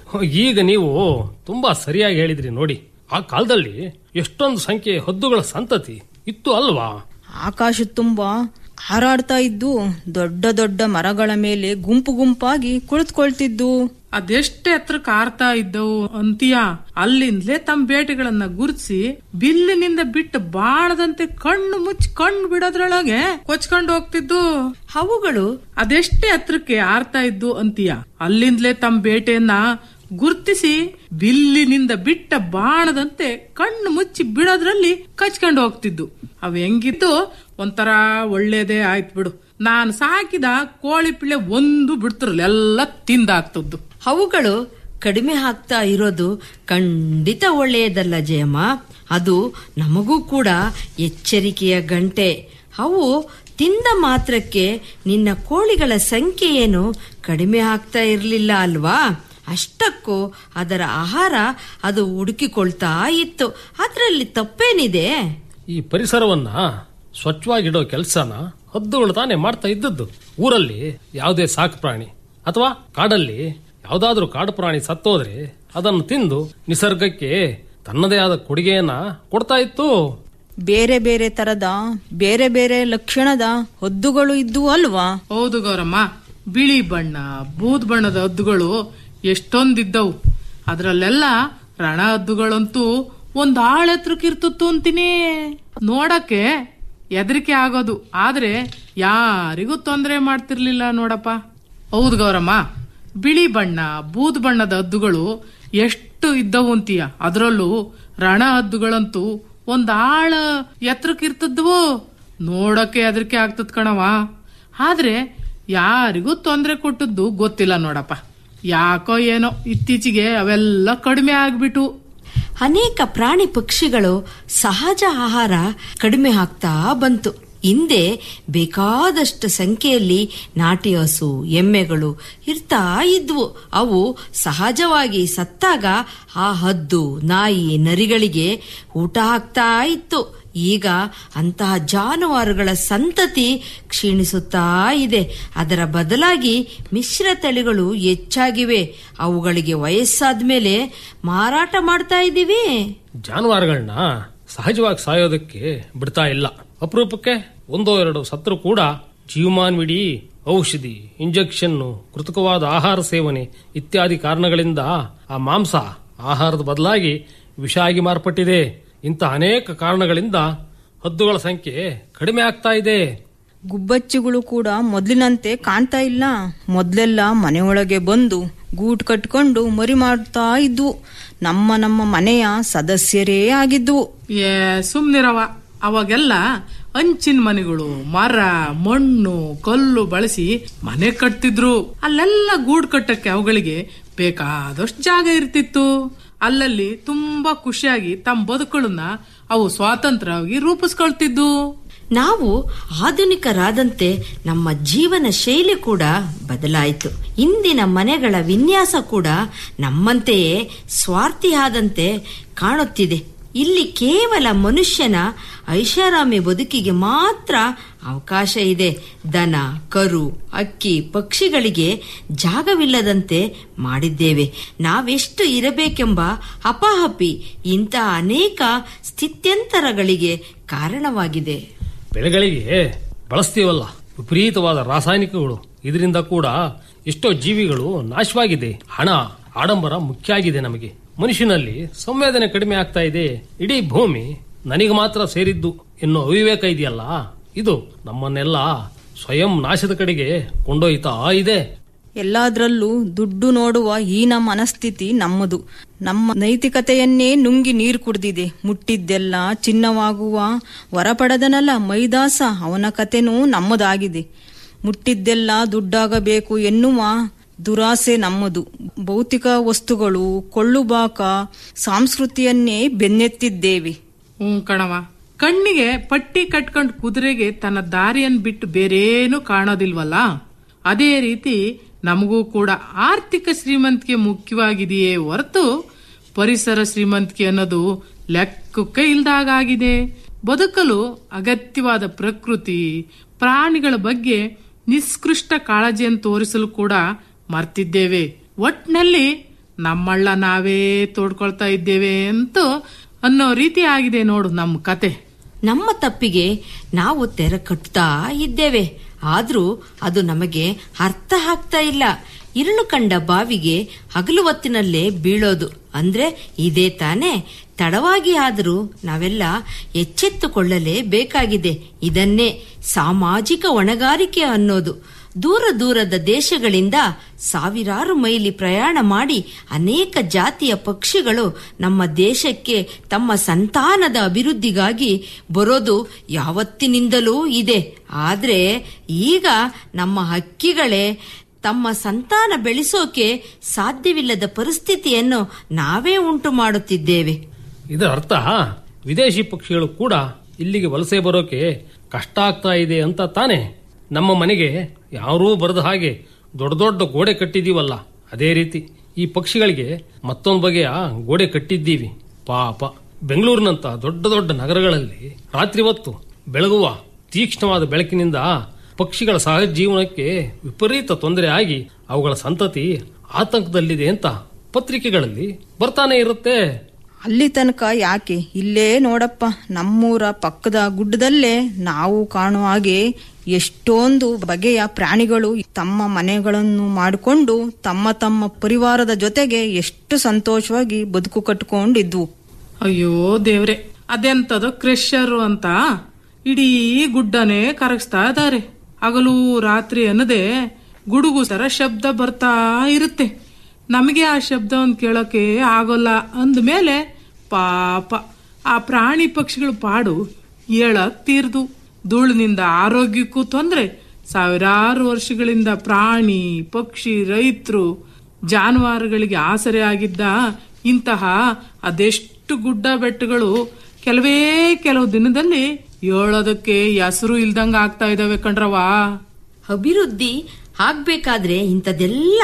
ಈಗ ನೀವು ತುಂಬಾ ಸರಿಯಾಗಿ ಹೇಳಿದ್ರಿ ನೋಡಿ ಆ ಕಾಲದಲ್ಲಿ ಎಷ್ಟೊಂದು ಸಂಖ್ಯೆ ಹದ್ದುಗಳ ಸಂತತಿ ಇತ್ತು ಅಲ್ವಾ ಆಕಾಶ ತುಂಬಾ ಹಾರಾಡ್ತಾ ಇದ್ದು ದೊಡ್ಡ ದೊಡ್ಡ ಮರಗಳ ಮೇಲೆ ಗುಂಪು ಗುಂಪಾಗಿ ಕುಳಿತುಕೊಳ್ತಿದ್ದು ಅದೆಷ್ಟೇ ಎತ್ತರಕ್ಕೆ ಆರ್ತಾ ಇದ್ದವು ಅಂತೀಯ ಅಲ್ಲಿಂದಲೇ ತಮ್ಮ ಬೇಟೆಗಳನ್ನ ಗುರುತಿಸಿ ಬಿಲ್ಲಿನಿಂದ ಬಿಟ್ಟು ಬಾಣದಂತೆ ಕಣ್ಣು ಮುಚ್ಚಿ ಕಣ್ಣು ಬಿಡೋದ್ರೊಳಗೆ ಕೊಚ್ಕೊಂಡು ಹೋಗ್ತಿದ್ದು ಅವುಗಳು ಅದೆಷ್ಟೇ ಎತ್ತರಕ್ಕೆ ಆರ್ತಾ ಇದ್ದು ಅಂತೀಯ ಅಲ್ಲಿಂದಲೇ ತಮ್ಮ ಬೇಟೆಯನ್ನ ಗುರ್ತಿಸಿ ಬಿಲ್ಲಿನಿಂದ ಬಿಟ್ಟ ಬಾಣದಂತೆ ಕಣ್ಣು ಮುಚ್ಚಿ ಬಿಡೋದ್ರಲ್ಲಿ ಕಚ್ಕೊಂಡು ಹೋಗ್ತಿದ್ದು ಅವ್ ಹೆಂಗಿದ್ದು ಒಂಥರ ಒಳ್ಳೇದೇ ಆಯ್ತು ಬಿಡು ನಾನು ಸಾಕಿದ ಕೋಳಿ ಪಿಳ್ಳೆ ಒಂದು ಬಿಡ್ತಿರಲ್ಲ ಎಲ್ಲ ತಿಂದಾಗ್ತದ್ದು ಅವುಗಳು ಕಡಿಮೆ ಆಗ್ತಾ ಇರೋದು ಖಂಡಿತ ಒಳ್ಳೆಯದಲ್ಲ ಜಯಮ್ಮ ಅದು ನಮಗೂ ಕೂಡ ಎಚ್ಚರಿಕೆಯ ಗಂಟೆ ಅವು ತಿಂದ ಮಾತ್ರಕ್ಕೆ ನಿನ್ನ ಕೋಳಿಗಳ ಸಂಖ್ಯೆ ಏನು ಕಡಿಮೆ ಆಗ್ತಾ ಇರಲಿಲ್ಲ ಅಲ್ವಾ ಅಷ್ಟಕ್ಕೂ ಅದರ ಆಹಾರ ಅದು ಹುಡುಕಿಕೊಳ್ತಾ ಇತ್ತು ಅದರಲ್ಲಿ ತಪ್ಪೇನಿದೆ ಈ ಪರಿಸರವನ್ನ ಸ್ವಚ್ಛವಾಗಿಡೋ ಕೆಲಸನ ಹದ್ದುಗಳು ತಾನೇ ಮಾಡ್ತಾ ಇದ್ದದ್ದು ಊರಲ್ಲಿ ಯಾವುದೇ ಸಾಕು ಪ್ರಾಣಿ ಅಥವಾ ಕಾಡಲ್ಲಿ ಯಾವ್ದಾದ್ರೂ ಕಾಡು ಪ್ರಾಣಿ ಸತ್ತೋದ್ರೆ ಅದನ್ನು ತಿಂದು ನಿಸರ್ಗಕ್ಕೆ ತನ್ನದೇ ಆದ ಕೊಡುಗೆಯನ್ನ ಕೊಡ್ತಾ ಇತ್ತು ಬೇರೆ ಬೇರೆ ತರದ ಬೇರೆ ಬೇರೆ ಲಕ್ಷಣದ ಹದ್ದುಗಳು ಇದ್ದು ಅಲ್ವಾ ಹೌದು ಗೌರಮ್ಮ ಬಿಳಿ ಬಣ್ಣ ಬೂದ್ ಬಣ್ಣದ ಹದ್ದುಗಳು ಎಷ್ಟೊಂದಿದ್ದವು ಅದ್ರಲ್ಲೆಲ್ಲ ರಣ ಹದ್ದುಗಳಂತೂ ಒಂದ್ ಆಳೆತ್ರಕ್ಕಿರ್ತಿತ್ತು ಅಂತೀನಿ ನೋಡಕ್ಕೆ ಹೆದರಿಕೆ ಆಗೋದು ಆದ್ರೆ ಯಾರಿಗೂ ತೊಂದರೆ ಮಾಡ್ತಿರ್ಲಿಲ್ಲ ನೋಡಪ್ಪ ಹೌದು ಗೌರಮ್ಮ ಬಿಳಿ ಬಣ್ಣ ಬೂದ್ ಬಣ್ಣದ ಹದ್ದುಗಳು ಎಷ್ಟು ಇದ್ದವು ಅಂತೀಯ ಅದರಲ್ಲೂ ರಣ ಹದ್ದುಗಳಂತೂ ಒಂದ್ ಆಳ ಎತ್ತರಕ್ಕಿರ್ತದ್ವು ನೋಡಕ್ಕೆ ಹೆದರಿಕೆ ಆಗ್ತದ ಕಣವ ಆದ್ರೆ ಯಾರಿಗೂ ತೊಂದರೆ ಕೊಟ್ಟದ್ದು ಗೊತ್ತಿಲ್ಲ ನೋಡಪ್ಪ ಯಾಕೋ ಏನೋ ಇತ್ತೀಚೆಗೆ ಅವೆಲ್ಲ ಕಡಿಮೆ ಆಗ್ಬಿಟ್ಟು ಅನೇಕ ಪ್ರಾಣಿ ಪಕ್ಷಿಗಳು ಸಹಜ ಆಹಾರ ಕಡಿಮೆ ಆಗ್ತಾ ಬಂತು ಹಿಂದೆ ಬೇಕಾದಷ್ಟು ಸಂಖ್ಯೆಯಲ್ಲಿ ನಾಟಿ ಹಸು ಎಮ್ಮೆಗಳು ಇರ್ತಾ ಇದ್ವು ಅವು ಸಹಜವಾಗಿ ಸತ್ತಾಗ ಆ ಹದ್ದು ನಾಯಿ ನರಿಗಳಿಗೆ ಊಟ ಹಾಕ್ತಾ ಇತ್ತು ಈಗ ಅಂತಹ ಜಾನುವಾರುಗಳ ಸಂತತಿ ಕ್ಷೀಣಿಸುತ್ತಾ ಇದೆ ಅದರ ಬದಲಾಗಿ ಮಿಶ್ರ ತಳಿಗಳು ಹೆಚ್ಚಾಗಿವೆ ಅವುಗಳಿಗೆ ವಯಸ್ಸಾದ ಮೇಲೆ ಮಾರಾಟ ಮಾಡ್ತಾ ಇದ್ದೀವಿ ಜಾನುವಾರುಗಳನ್ನ ಸಹಜವಾಗಿ ಸಾಯೋದಕ್ಕೆ ಬಿಡ್ತಾ ಇಲ್ಲ ಅಪರೂಪಕ್ಕೆ ಒಂದೋ ಎರಡು ಸತ್ರು ಕೂಡ ಜೀವಮಾನ್ವಿಡಿ ಔಷಧಿ ಇಂಜೆಕ್ಷನ್ ಕೃತಕವಾದ ಆಹಾರ ಸೇವನೆ ಇತ್ಯಾದಿ ಕಾರಣಗಳಿಂದ ಆ ಮಾಂಸ ಆಹಾರದ ಬದಲಾಗಿ ವಿಷ ಆಗಿ ಮಾರ್ಪಟ್ಟಿದೆ ಇಂಥ ಅನೇಕ ಕಾರಣಗಳಿಂದ ಹದ್ದುಗಳ ಸಂಖ್ಯೆ ಕಡಿಮೆ ಆಗ್ತಾ ಇದೆ ಗುಬ್ಬಚ್ಚಿಗಳು ಕೂಡ ಮೊದಲಿನಂತೆ ಕಾಣ್ತಾ ಇಲ್ಲ ಮೊದ್ಲೆಲ್ಲ ಮನೆಯೊಳಗೆ ಬಂದು ಗೂಟ್ ಕಟ್ಕೊಂಡು ಮರಿ ಮಾಡ್ತಾ ಇದ್ವು ನಮ್ಮ ನಮ್ಮ ಮನೆಯ ಸದಸ್ಯರೇ ಆಗಿದ್ವು ಏ ಸುಮ್ನಿರವ ಅವಾಗೆಲ್ಲ ಅಂಚಿನ ಮನೆಗಳು ಮರ ಮಣ್ಣು ಕಲ್ಲು ಬಳಸಿ ಮನೆ ಕಟ್ತಿದ್ರು ಅಲ್ಲೆಲ್ಲ ಗೂಡ್ ಕಟ್ಟಕ್ಕೆ ಅವುಗಳಿಗೆ ಬೇಕಾದಷ್ಟು ಜಾಗ ಇರ್ತಿತ್ತು ಅಲ್ಲಲ್ಲಿ ತುಂಬಾ ಖುಷಿಯಾಗಿ ತಮ್ಮ ಬದುಕುಗಳನ್ನ ಅವು ಸ್ವಾತಂತ್ರ್ಯವಾಗಿ ರೂಪಿಸ್ಕೊಳ್ತಿದ್ದು ನಾವು ಆಧುನಿಕರಾದಂತೆ ನಮ್ಮ ಜೀವನ ಶೈಲಿ ಕೂಡ ಬದಲಾಯಿತು ಇಂದಿನ ಮನೆಗಳ ವಿನ್ಯಾಸ ಕೂಡ ನಮ್ಮಂತೆಯೇ ಸ್ವಾರ್ಥಿಯಾದಂತೆ ಕಾಣುತ್ತಿದೆ ಇಲ್ಲಿ ಕೇವಲ ಮನುಷ್ಯನ ಐಷಾರಾಮಿ ಬದುಕಿಗೆ ಮಾತ್ರ ಅವಕಾಶ ಇದೆ ದನ ಕರು ಅಕ್ಕಿ ಪಕ್ಷಿಗಳಿಗೆ ಜಾಗವಿಲ್ಲದಂತೆ ಮಾಡಿದ್ದೇವೆ ನಾವೆಷ್ಟು ಇರಬೇಕೆಂಬ ಅಪಹಪಿ ಇಂತಹ ಅನೇಕ ಸ್ಥಿತ್ಯಂತರಗಳಿಗೆ ಕಾರಣವಾಗಿದೆ ಬೆಳೆಗಳಿಗೆ ಬಳಸ್ತೀವಲ್ಲ ವಿಪರೀತವಾದ ರಾಸಾಯನಿಕಗಳು ಇದರಿಂದ ಕೂಡ ಎಷ್ಟೋ ಜೀವಿಗಳು ನಾಶವಾಗಿದೆ ಹಣ ಆಡಂಬರ ಮುಖ್ಯ ಆಗಿದೆ ನಮಗೆ ಮನುಷ್ಯನಲ್ಲಿ ಸಂವೇದನೆ ಕಡಿಮೆ ಆಗ್ತಾ ಇದೆ ಇಡೀ ಭೂಮಿ ನನಗೆ ಮಾತ್ರ ಸೇರಿದ್ದು ಎನ್ನುವ ಅವಿವೇಕ ಇದೆಯಲ್ಲ ಇದು ನಮ್ಮನ್ನೆಲ್ಲ ಸ್ವಯಂ ನಾಶದ ಕಡೆಗೆ ಕೊಂಡೊಯ್ತಾ ಇದೆ ಎಲ್ಲಾದ್ರಲ್ಲೂ ದುಡ್ಡು ನೋಡುವ ಹೀನ ಮನಸ್ಥಿತಿ ನಮ್ಮದು ನಮ್ಮ ನೈತಿಕತೆಯನ್ನೇ ನುಂಗಿ ನೀರು ಕುಡ್ದಿದೆ ಮುಟ್ಟಿದ್ದೆಲ್ಲ ಚಿನ್ನವಾಗುವ ವರಪಡದನಲ್ಲ ಮೈದಾಸ ಅವನ ಕತೆನೂ ನಮ್ಮದಾಗಿದೆ ಮುಟ್ಟಿದ್ದೆಲ್ಲ ದುಡ್ಡಾಗಬೇಕು ಎನ್ನುವ ದುರಾಸೆ ನಮ್ಮದು ಭೌತಿಕ ವಸ್ತುಗಳು ಕೊಳ್ಳುಬಾಕ ಸಂಸ್ಕೃತಿಯನ್ನೇ ಬೆನ್ನೆತ್ತಿದ್ದೇವೆ ಹ್ಞೂ ಕಣವ ಕಣ್ಣಿಗೆ ಪಟ್ಟಿ ಕಟ್ಕೊಂಡ್ ಕುದುರೆಗೆ ತನ್ನ ದಾರಿಯನ್ ಬಿಟ್ಟು ಬೇರೇನು ಕಾಣೋದಿಲ್ವಲ್ಲ ಅದೇ ರೀತಿ ನಮಗೂ ಕೂಡ ಆರ್ಥಿಕ ಶ್ರೀಮಂತಿಕೆ ಮುಖ್ಯವಾಗಿದೆಯೇ ಹೊರತು ಪರಿಸರ ಶ್ರೀಮಂತಿಕೆ ಅನ್ನೋದು ಲೆಕ್ಕಕ್ಕೆ ಇಲ್ದಾಗಿದೆ ಬದುಕಲು ಅಗತ್ಯವಾದ ಪ್ರಕೃತಿ ಪ್ರಾಣಿಗಳ ಬಗ್ಗೆ ನಿಷ್ಕೃಷ್ಟ ಕಾಳಜಿಯನ್ನು ತೋರಿಸಲು ಕೂಡ ಮರ್ತಿದ್ದೇವೆ ಒಟ್ನಲ್ಲಿ ನಮ್ಮಳ್ಳ ನಾವೇ ತೋಡ್ಕೊಳ್ತಾ ಇದ್ದೇವೆ ಅಂತ ಅನ್ನೋ ರೀತಿ ಆಗಿದೆ ನೋಡು ನಮ್ಮ ಕತೆ ನಮ್ಮ ತಪ್ಪಿಗೆ ನಾವು ತೆರ ಕಟ್ತಾ ಇದ್ದೇವೆ ಆದ್ರೂ ಅದು ನಮಗೆ ಅರ್ಥ ಆಗ್ತಾ ಇಲ್ಲ ಇರುಳು ಕಂಡ ಬಾವಿಗೆ ಹಗಲು ಹೊತ್ತಿನಲ್ಲೇ ಬೀಳೋದು ಅಂದ್ರೆ ಇದೇ ತಾನೇ ತಡವಾಗಿ ಆದರೂ ನಾವೆಲ್ಲ ಎಚ್ಚೆತ್ತುಕೊಳ್ಳಲೇ ಬೇಕಾಗಿದೆ ಇದನ್ನೇ ಸಾಮಾಜಿಕ ಹೊಣೆಗಾರಿಕೆ ಅನ್ನೋದು ದೂರ ದೂರದ ದೇಶಗಳಿಂದ ಸಾವಿರಾರು ಮೈಲಿ ಪ್ರಯಾಣ ಮಾಡಿ ಅನೇಕ ಜಾತಿಯ ಪಕ್ಷಿಗಳು ನಮ್ಮ ದೇಶಕ್ಕೆ ತಮ್ಮ ಸಂತಾನದ ಅಭಿವೃದ್ಧಿಗಾಗಿ ಬರೋದು ಯಾವತ್ತಿನಿಂದಲೂ ಇದೆ ಆದ್ರೆ ಈಗ ನಮ್ಮ ಹಕ್ಕಿಗಳೇ ತಮ್ಮ ಸಂತಾನ ಬೆಳೆಸೋಕೆ ಸಾಧ್ಯವಿಲ್ಲದ ಪರಿಸ್ಥಿತಿಯನ್ನು ನಾವೇ ಉಂಟು ಮಾಡುತ್ತಿದ್ದೇವೆ ಇದರ ಅರ್ಥ ವಿದೇಶಿ ಪಕ್ಷಿಗಳು ಕೂಡ ಇಲ್ಲಿಗೆ ವಲಸೆ ಬರೋಕೆ ಕಷ್ಟ ಆಗ್ತಾ ಇದೆ ಅಂತ ತಾನೆ ನಮ್ಮ ಮನೆಗೆ ಯಾರೂ ಬರದ ಹಾಗೆ ದೊಡ್ಡ ದೊಡ್ಡ ಗೋಡೆ ಕಟ್ಟಿದೀವಲ್ಲ ಅದೇ ರೀತಿ ಈ ಪಕ್ಷಿಗಳಿಗೆ ಮತ್ತೊಂದು ಬಗೆಯ ಗೋಡೆ ಕಟ್ಟಿದ್ದೀವಿ ಪಾಪ ಬೆಂಗಳೂರಿನಂತ ದೊಡ್ಡ ದೊಡ್ಡ ನಗರಗಳಲ್ಲಿ ರಾತ್ರಿ ಹೊತ್ತು ಬೆಳಗುವ ತೀಕ್ಷ್ಣವಾದ ಬೆಳಕಿನಿಂದ ಪಕ್ಷಿಗಳ ಸಹಜ ಜೀವನಕ್ಕೆ ವಿಪರೀತ ತೊಂದರೆ ಆಗಿ ಅವುಗಳ ಸಂತತಿ ಆತಂಕದಲ್ಲಿದೆ ಅಂತ ಪತ್ರಿಕೆಗಳಲ್ಲಿ ಬರ್ತಾನೆ ಇರುತ್ತೆ ಅಲ್ಲಿ ತನಕ ಯಾಕೆ ಇಲ್ಲೇ ನೋಡಪ್ಪ ನಮ್ಮೂರ ಪಕ್ಕದ ಗುಡ್ಡದಲ್ಲೇ ನಾವು ಕಾಣುವ ಹಾಗೆ ಎಷ್ಟೊಂದು ಬಗೆಯ ಪ್ರಾಣಿಗಳು ತಮ್ಮ ಮನೆಗಳನ್ನು ಮಾಡಿಕೊಂಡು ತಮ್ಮ ತಮ್ಮ ಪರಿವಾರದ ಜೊತೆಗೆ ಎಷ್ಟು ಸಂತೋಷವಾಗಿ ಬದುಕು ಕಟ್ಟಿಕೊಂಡಿದ್ವು ಅಯ್ಯೋ ದೇವ್ರೆ ಅದೆಂತದು ಕ್ರೆಷರು ಅಂತ ಇಡೀ ಗುಡ್ಡನೇ ಕರಗಿಸ್ತಾ ಇದ್ದಾರೆ ಹಗಲು ರಾತ್ರಿ ಅನ್ನದೆ ಗುಡುಗು ತರ ಶಬ್ದ ಬರ್ತಾ ಇರುತ್ತೆ ನಮಗೆ ಆ ಶಬ್ದವನ್ನು ಕೇಳೋಕೆ ಆಗೋಲ್ಲ ಅಂದ್ಮೇಲೆ ಪಾಪ ಆ ಪ್ರಾಣಿ ಪಕ್ಷಿಗಳ ಪಾಡು ಹೇಳಕ್ ತೀರ್ದು ಧೂಳಿನಿಂದ ಆರೋಗ್ಯಕ್ಕೂ ತೊಂದ್ರೆ ಸಾವಿರಾರು ವರ್ಷಗಳಿಂದ ಪ್ರಾಣಿ ಪಕ್ಷಿ ರೈತರು ಜಾನುವಾರುಗಳಿಗೆ ಆಸರೆ ಆಗಿದ್ದ ಇಂತಹ ಅದೆಷ್ಟು ಗುಡ್ಡ ಬೆಟ್ಟಗಳು ಕೆಲವೇ ಕೆಲವು ದಿನದಲ್ಲಿ ಹೇಳೋದಕ್ಕೆ ಹೆಸರು ಇಲ್ದಂಗ ಆಗ್ತಾ ಇದಾವೆ ಕಣ್ರವಾ ಅಭಿವೃದ್ಧಿ ಆಗ್ಬೇಕಾದ್ರೆ ಇಂಥದೆಲ್ಲ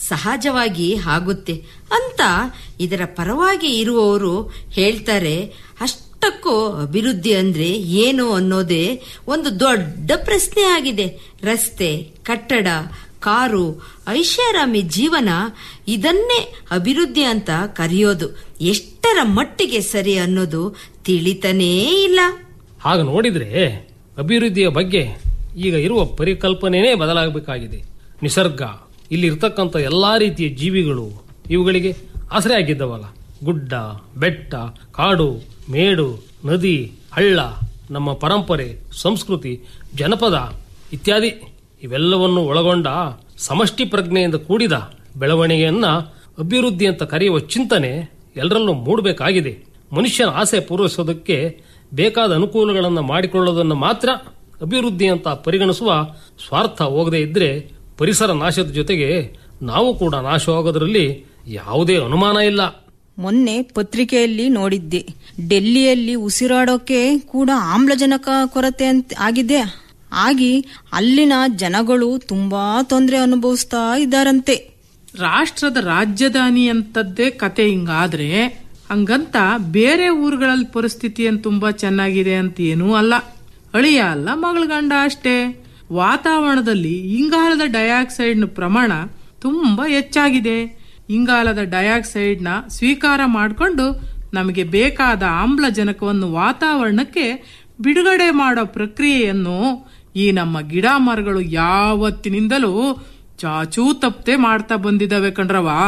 ಸಹಜವಾಗಿ ಆಗುತ್ತೆ ಅಂತ ಇದರ ಪರವಾಗಿ ಇರುವವರು ಹೇಳ್ತಾರೆ ಅಷ್ಟಕ್ಕೂ ಅಭಿವೃದ್ಧಿ ಅಂದ್ರೆ ಏನು ಅನ್ನೋದೇ ಒಂದು ದೊಡ್ಡ ಪ್ರಶ್ನೆ ಆಗಿದೆ ರಸ್ತೆ ಕಟ್ಟಡ ಕಾರು ಐಷಾರಾಮಿ ಜೀವನ ಇದನ್ನೇ ಅಭಿವೃದ್ಧಿ ಅಂತ ಕರೆಯೋದು ಎಷ್ಟರ ಮಟ್ಟಿಗೆ ಸರಿ ಅನ್ನೋದು ತಿಳಿತಾನೇ ಇಲ್ಲ ಹಾಗೆ ನೋಡಿದ್ರೆ ಅಭಿವೃದ್ಧಿಯ ಬಗ್ಗೆ ಈಗ ಇರುವ ಪರಿಕಲ್ಪನೆನೇ ಬದಲಾಗಬೇಕಾಗಿದೆ ನಿಸರ್ಗ ಇಲ್ಲಿ ಇರ್ತಕ್ಕಂಥ ಎಲ್ಲಾ ರೀತಿಯ ಜೀವಿಗಳು ಇವುಗಳಿಗೆ ಆಸರೆ ಆಗಿದ್ದವಲ್ಲ ಗುಡ್ಡ ಬೆಟ್ಟ ಕಾಡು ಮೇಡು ನದಿ ಹಳ್ಳ ನಮ್ಮ ಪರಂಪರೆ ಸಂಸ್ಕೃತಿ ಜನಪದ ಇತ್ಯಾದಿ ಇವೆಲ್ಲವನ್ನು ಒಳಗೊಂಡ ಸಮಷ್ಟಿ ಪ್ರಜ್ಞೆಯಿಂದ ಕೂಡಿದ ಬೆಳವಣಿಗೆಯನ್ನ ಅಭಿವೃದ್ಧಿ ಅಂತ ಕರೆಯುವ ಚಿಂತನೆ ಎಲ್ಲರಲ್ಲೂ ಮೂಡಬೇಕಾಗಿದೆ ಮನುಷ್ಯನ ಆಸೆ ಪೂರೈಸೋದಕ್ಕೆ ಬೇಕಾದ ಅನುಕೂಲಗಳನ್ನು ಮಾಡಿಕೊಳ್ಳೋದನ್ನು ಮಾತ್ರ ಅಭಿವೃದ್ಧಿ ಅಂತ ಪರಿಗಣಿಸುವ ಸ್ವಾರ್ಥ ಹೋಗದೇ ಇದ್ರೆ ಪರಿಸರ ನಾಶದ ಜೊತೆಗೆ ನಾವು ಕೂಡ ನಾಶವಾಗೋದ್ರಲ್ಲಿ ಯಾವುದೇ ಅನುಮಾನ ಇಲ್ಲ ಮೊನ್ನೆ ಪತ್ರಿಕೆಯಲ್ಲಿ ನೋಡಿದ್ದೆ ಡೆಲ್ಲಿಯಲ್ಲಿ ಉಸಿರಾಡೋಕೆ ಕೂಡ ಆಮ್ಲಜನಕ ಕೊರತೆ ಅಂತ ಆಗಿದೆ ಆಗಿ ಅಲ್ಲಿನ ಜನಗಳು ತುಂಬಾ ತೊಂದರೆ ಅನುಭವಿಸ್ತಾ ಇದ್ದಾರಂತೆ ರಾಷ್ಟ್ರದ ರಾಜಧಾನಿ ಅಂತದ್ದೇ ಕತೆ ಹಿಂಗಾದ್ರೆ ಹಂಗಂತ ಬೇರೆ ಊರುಗಳಲ್ಲಿ ಪರಿಸ್ಥಿತಿ ಏನ್ ತುಂಬಾ ಚೆನ್ನಾಗಿದೆ ಅಂತ ಏನೂ ಅಲ್ಲ ಅಳಿಯ ಅಲ್ಲ ಮಗಳ ಗಂಡ ಅಷ್ಟೇ ವಾತಾವರಣದಲ್ಲಿ ಇಂಗಾಲದ ಡೈಆಕ್ಸೈಡ್ ನ ಪ್ರಮಾಣ ತುಂಬಾ ಹೆಚ್ಚಾಗಿದೆ ಇಂಗಾಲದ ಡೈಆಕ್ಸೈಡ್ ನ ಸ್ವೀಕಾರ ಮಾಡಿಕೊಂಡು ನಮಗೆ ಬೇಕಾದ ಆಮ್ಲಜನಕವನ್ನು ವಾತಾವರಣಕ್ಕೆ ಬಿಡುಗಡೆ ಮಾಡೋ ಪ್ರಕ್ರಿಯೆಯನ್ನು ಈ ನಮ್ಮ ಗಿಡ ಮರಗಳು ಯಾವತ್ತಿನಿಂದಲೂ ಚಾಚೂ ತಪ್ಪದೆ ಮಾಡ್ತಾ ಬಂದಿದ್ದಾವೆ ಕಣ್ರವ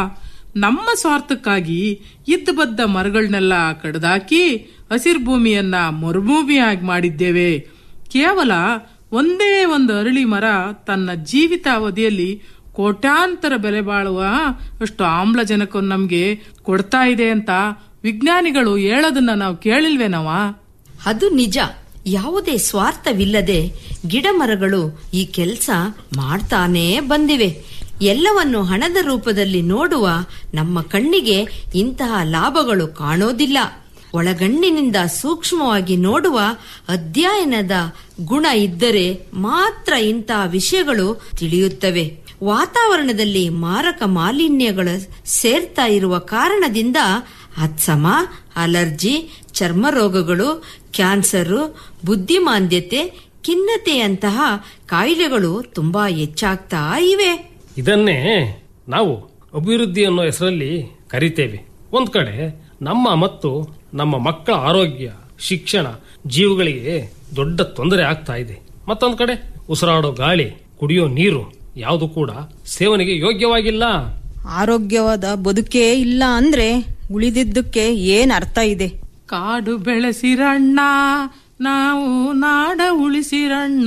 ನಮ್ಮ ಸ್ವಾರ್ಥಕ್ಕಾಗಿ ಇದ್ದ ಬದ್ದ ಮರಗಳನ್ನೆಲ್ಲ ಕಡ್ದಾಕಿ ಹಸಿರು ಭೂಮಿಯನ್ನ ಮರುಭೂಮಿಯಾಗಿ ಮಾಡಿದ್ದೇವೆ ಕೇವಲ ಒಂದೇ ಒಂದು ಅರಳಿ ಮರ ತನ್ನ ಜೀವಿತಾವಧಿಯಲ್ಲಿ ಕೋಟ್ಯಾಂತರ ಬೆಲೆ ಬಾಳುವ ಅಷ್ಟು ಆಮ್ಲಜನಕವನ್ನು ನಮ್ಗೆ ಕೊಡ್ತಾ ಇದೆ ಅಂತ ವಿಜ್ಞಾನಿಗಳು ಹೇಳೋದನ್ನ ನಾವು ಕೇಳಿಲ್ವೇನವ ಅದು ನಿಜ ಯಾವುದೇ ಸ್ವಾರ್ಥವಿಲ್ಲದೆ ಗಿಡ ಮರಗಳು ಈ ಕೆಲಸ ಮಾಡ್ತಾನೇ ಬಂದಿವೆ ಎಲ್ಲವನ್ನು ಹಣದ ರೂಪದಲ್ಲಿ ನೋಡುವ ನಮ್ಮ ಕಣ್ಣಿಗೆ ಇಂತಹ ಲಾಭಗಳು ಕಾಣೋದಿಲ್ಲ ಒಳಗಣ್ಣಿನಿಂದ ಸೂಕ್ಷ್ಮವಾಗಿ ನೋಡುವ ಅಧ್ಯಯನದ ಗುಣ ಇದ್ದರೆ ಮಾತ್ರ ಇಂತಹ ವಿಷಯಗಳು ತಿಳಿಯುತ್ತವೆ ವಾತಾವರಣದಲ್ಲಿ ಮಾರಕ ಮಾಲಿನ್ಯಗಳು ಸೇರ್ತಾ ಇರುವ ಕಾರಣದಿಂದ ಅತ್ಸಮ ಅಲರ್ಜಿ ಚರ್ಮ ರೋಗಗಳು ಕ್ಯಾನ್ಸರು ಬುದ್ಧಿಮಾಂದ್ಯತೆ ಖಿನ್ನತೆಯಂತಹ ಕಾಯಿಲೆಗಳು ತುಂಬಾ ಹೆಚ್ಚಾಗ್ತಾ ಇವೆ ಇದನ್ನೇ ನಾವು ಅಭಿವೃದ್ಧಿ ಅನ್ನೋ ಹೆಸರಲ್ಲಿ ಕರಿತೇವೆ ಒಂದ್ ಕಡೆ ನಮ್ಮ ಮತ್ತು ನಮ್ಮ ಮಕ್ಕಳ ಆರೋಗ್ಯ ಶಿಕ್ಷಣ ಜೀವಗಳಿಗೆ ದೊಡ್ಡ ತೊಂದರೆ ಆಗ್ತಾ ಇದೆ ಮತ್ತೊಂದ್ ಕಡೆ ಉಸಿರಾಡೋ ಗಾಳಿ ಕುಡಿಯೋ ನೀರು ಯಾವುದು ಕೂಡ ಸೇವನೆಗೆ ಯೋಗ್ಯವಾಗಿಲ್ಲ ಆರೋಗ್ಯವಾದ ಬದುಕೇ ಇಲ್ಲ ಅಂದ್ರೆ ಉಳಿದಿದ್ದಕ್ಕೆ ಏನ್ ಅರ್ಥ ಇದೆ ಕಾಡು ಬೆಳೆಸಿರಣ್ಣ ನಾವು ನಾಡ ಉಳಿಸಿರಣ್ಣ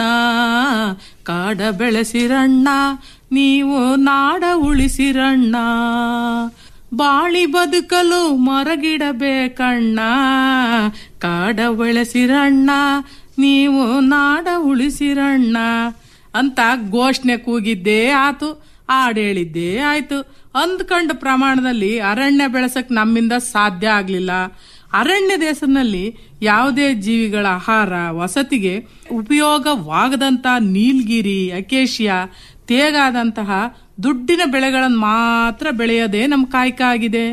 ಕಾಡ ಬೆಳೆಸಿರಣ್ಣ ನೀವು ನಾಡ ಉಳಿಸಿರಣ್ಣ ಬಾಳಿ ಬದುಕಲು ಮರಗಿಡಬೇಕಣ್ಣ ಕಾಡ ಬೆಳೆಸಿರಣ್ಣ ನೀವು ನಾಡ ಉಳಿಸಿರಣ್ಣ ಅಂತ ಘೋಷಣೆ ಕೂಗಿದ್ದೇ ಆತು ಹಾಡೇಳಿದ್ದೇ ಆಯ್ತು ಅಂದ್ಕೊಂಡ ಪ್ರಮಾಣದಲ್ಲಿ ಅರಣ್ಯ ಬೆಳೆಸಕ್ ನಮ್ಮಿಂದ ಸಾಧ್ಯ ಆಗ್ಲಿಲ್ಲ ಅರಣ್ಯ ದೇಶದಲ್ಲಿ ಯಾವುದೇ ಜೀವಿಗಳ ಆಹಾರ ವಸತಿಗೆ ಉಪಯೋಗವಾಗದಂತ ನೀಲ್ಗಿರಿ ಅಕೇಶಿಯಾ ತೇಗಾದಂತಹ ದುಡ್ಡಿನ ಬೆಳೆಗಳನ್ನು ಮಾತ್ರ ಬೆಳೆಯೋದೇ ನಮ್ಮ ಕಾಯಕ ಆಗಿದೆ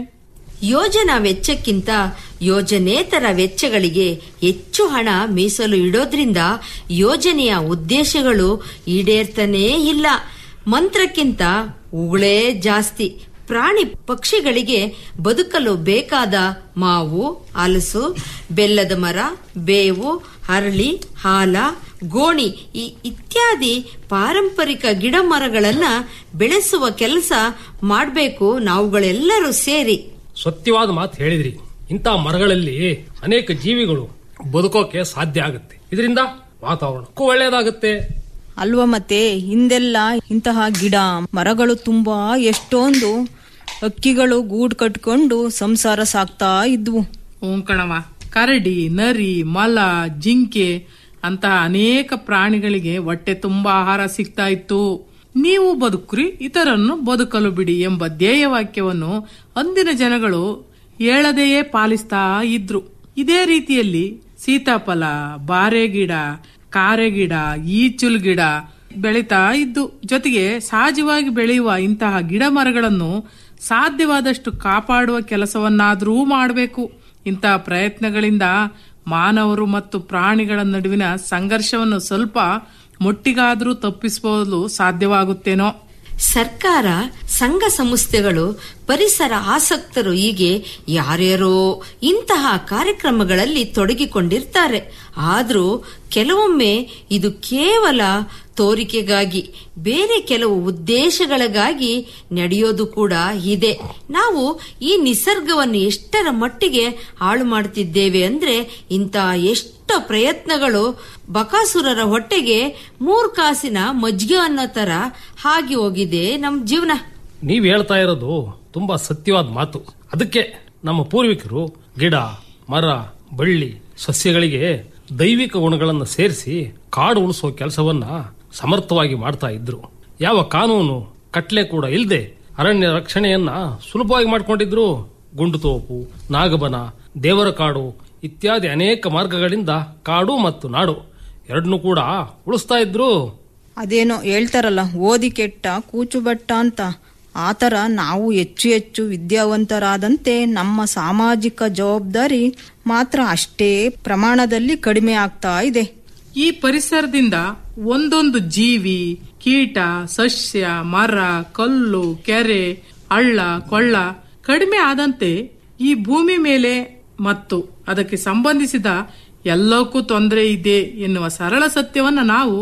ಯೋಜನಾ ವೆಚ್ಚಕ್ಕಿಂತ ಯೋಜನೇತರ ವೆಚ್ಚಗಳಿಗೆ ಹೆಚ್ಚು ಹಣ ಮೀಸಲು ಇಡೋದ್ರಿಂದ ಯೋಜನೆಯ ಉದ್ದೇಶಗಳು ಈಡೇರ್ತಾನೇ ಇಲ್ಲ ಮಂತ್ರಕ್ಕಿಂತ ಉಗುಳೇ ಜಾಸ್ತಿ ಪ್ರಾಣಿ ಪಕ್ಷಿಗಳಿಗೆ ಬದುಕಲು ಬೇಕಾದ ಮಾವು ಹಲಸು ಬೆಲ್ಲದ ಮರ ಬೇವು ಹರಳಿ ಹಾಲ ಗೋಣಿ ಈ ಇತ್ಯಾದಿ ಪಾರಂಪರಿಕ ಗಿಡ ಮರಗಳನ್ನ ಬೆಳೆಸುವ ಕೆಲಸ ಮಾಡಬೇಕು ನಾವುಗಳೆಲ್ಲರೂ ಸೇರಿ ಸತ್ಯವಾದ ಮಾತು ಹೇಳಿದ್ರಿ ಇಂಥ ಮರಗಳಲ್ಲಿ ಅನೇಕ ಜೀವಿಗಳು ಬದುಕೋಕೆ ಸಾಧ್ಯ ಆಗುತ್ತೆ ಇದರಿಂದ ವಾತಾವರಣಕ್ಕೂ ಒಳ್ಳೆಯದಾಗುತ್ತೆ ಅಲ್ವಾ ಮತ್ತೆ ಹಿಂದೆಲ್ಲ ಇಂತಹ ಗಿಡ ಮರಗಳು ತುಂಬಾ ಎಷ್ಟೊಂದು ಅಕ್ಕಿಗಳು ಗೂಡ್ ಕಟ್ಕೊಂಡು ಸಂಸಾರ ಸಾಕ್ತಾ ಇದ್ವು ಹ್ಞೂ ಕಣವ ಕರಡಿ ನರಿ ಮಲ ಜಿಂಕೆ ಅಂತಹ ಅನೇಕ ಪ್ರಾಣಿಗಳಿಗೆ ಹೊಟ್ಟೆ ತುಂಬಾ ಆಹಾರ ಸಿಗ್ತಾ ಇತ್ತು ನೀವು ಬದುಕ್ರಿ ಇತರನ್ನು ಬದುಕಲು ಬಿಡಿ ಎಂಬ ಧ್ಯೇಯವಾಕ್ಯವನ್ನು ಅಂದಿನ ಜನಗಳು ಹೇಳದೆಯೇ ಪಾಲಿಸ್ತಾ ಇದ್ರು ಇದೇ ರೀತಿಯಲ್ಲಿ ಸೀತಾಫಲ ಬಾರೆ ಗಿಡ ಕಾರೆ ಗಿಡ ಈಚುಲ್ ಗಿಡ ಬೆಳೀತಾ ಇದ್ದು ಜೊತೆಗೆ ಸಹಜವಾಗಿ ಬೆಳೆಯುವ ಇಂತಹ ಗಿಡ ಮರಗಳನ್ನು ಸಾಧ್ಯವಾದಷ್ಟು ಕಾಪಾಡುವ ಕೆಲಸವನ್ನಾದರೂ ಮಾಡಬೇಕು ಇಂತಹ ಪ್ರಯತ್ನಗಳಿಂದ ಮಾನವರು ಮತ್ತು ಪ್ರಾಣಿಗಳ ನಡುವಿನ ಸಂಘರ್ಷವನ್ನು ಸ್ವಲ್ಪ ಮೊಟ್ಟಿಗಾದರೂ ತಪ್ಪಿಸಬಹುದು ಸಾಧ್ಯವಾಗುತ್ತೇನೋ ಸರ್ಕಾರ ಸಂಘ ಸಂಸ್ಥೆಗಳು ಪರಿಸರ ಆಸಕ್ತರು ಹೀಗೆ ಯಾರ್ಯಾರೋ ಇಂತಹ ಕಾರ್ಯಕ್ರಮಗಳಲ್ಲಿ ತೊಡಗಿಕೊಂಡಿರ್ತಾರೆ ಆದ್ರೂ ಕೆಲವೊಮ್ಮೆ ಇದು ಕೇವಲ ತೋರಿಕೆಗಾಗಿ ಬೇರೆ ಕೆಲವು ಉದ್ದೇಶಗಳಿಗಾಗಿ ನಡೆಯೋದು ಕೂಡ ಇದೆ ನಾವು ಈ ನಿಸರ್ಗವನ್ನು ಎಷ್ಟರ ಮಟ್ಟಿಗೆ ಹಾಳು ಮಾಡ್ತಿದ್ದೇವೆ ಅಂದ್ರೆ ಇಂತಹ ಎಷ್ಟೋ ಪ್ರಯತ್ನಗಳು ಬಕಾಸುರರ ಹೊಟ್ಟೆಗೆ ಮೂರ್ ಕಾಸಿನ ಮಜ್ಜಿಗೆ ಅನ್ನೋ ತರ ಹಾಗೆ ಹೋಗಿದೆ ನಮ್ ಜೀವನ ನೀವ್ ಹೇಳ್ತಾ ಇರೋದು ತುಂಬಾ ಸತ್ಯವಾದ ಮಾತು ಅದಕ್ಕೆ ನಮ್ಮ ಪೂರ್ವಿಕರು ಗಿಡ ಮರ ಬಳ್ಳಿ ಸಸ್ಯಗಳಿಗೆ ದೈವಿಕ ಗುಣಗಳನ್ನು ಸೇರಿಸಿ ಕಾಡು ಉಳಿಸೋ ಕೆಲಸವನ್ನ ಸಮರ್ಥವಾಗಿ ಮಾಡ್ತಾ ಇದ್ರು ಯಾವ ಕಾನೂನು ಕಟ್ಲೆ ಕೂಡ ಇಲ್ಲದೆ ಅರಣ್ಯ ರಕ್ಷಣೆಯನ್ನ ಸುಲಭವಾಗಿ ಮಾಡ್ಕೊಂಡಿದ್ರು ಗುಂಡುತೋಪು ನಾಗಬನ ದೇವರ ಕಾಡು ಇತ್ಯಾದಿ ಅನೇಕ ಮಾರ್ಗಗಳಿಂದ ಕಾಡು ಮತ್ತು ನಾಡು ಎರಡನ್ನೂ ಕೂಡ ಉಳಿಸ್ತಾ ಇದ್ರು ಅದೇನೋ ಹೇಳ್ತಾರಲ್ಲ ಓದಿ ಕೆಟ್ಟ ಕೂಚು ಬಟ್ಟ ಅಂತ ಆತರ ನಾವು ಹೆಚ್ಚು ಹೆಚ್ಚು ವಿದ್ಯಾವಂತರಾದಂತೆ ನಮ್ಮ ಸಾಮಾಜಿಕ ಜವಾಬ್ದಾರಿ ಮಾತ್ರ ಅಷ್ಟೇ ಪ್ರಮಾಣದಲ್ಲಿ ಕಡಿಮೆ ಆಗ್ತಾ ಇದೆ ಈ ಪರಿಸರದಿಂದ ಒಂದೊಂದು ಜೀವಿ ಕೀಟ ಸಸ್ಯ ಮರ ಕಲ್ಲು ಕೆರೆ ಹಳ್ಳ ಕೊಳ್ಳ ಕಡಿಮೆ ಆದಂತೆ ಈ ಭೂಮಿ ಮೇಲೆ ಮತ್ತು ಅದಕ್ಕೆ ಸಂಬಂಧಿಸಿದ ಎಲ್ಲಕ್ಕೂ ತೊಂದರೆ ಇದೆ ಎನ್ನುವ ಸರಳ ಸತ್ಯವನ್ನ ನಾವು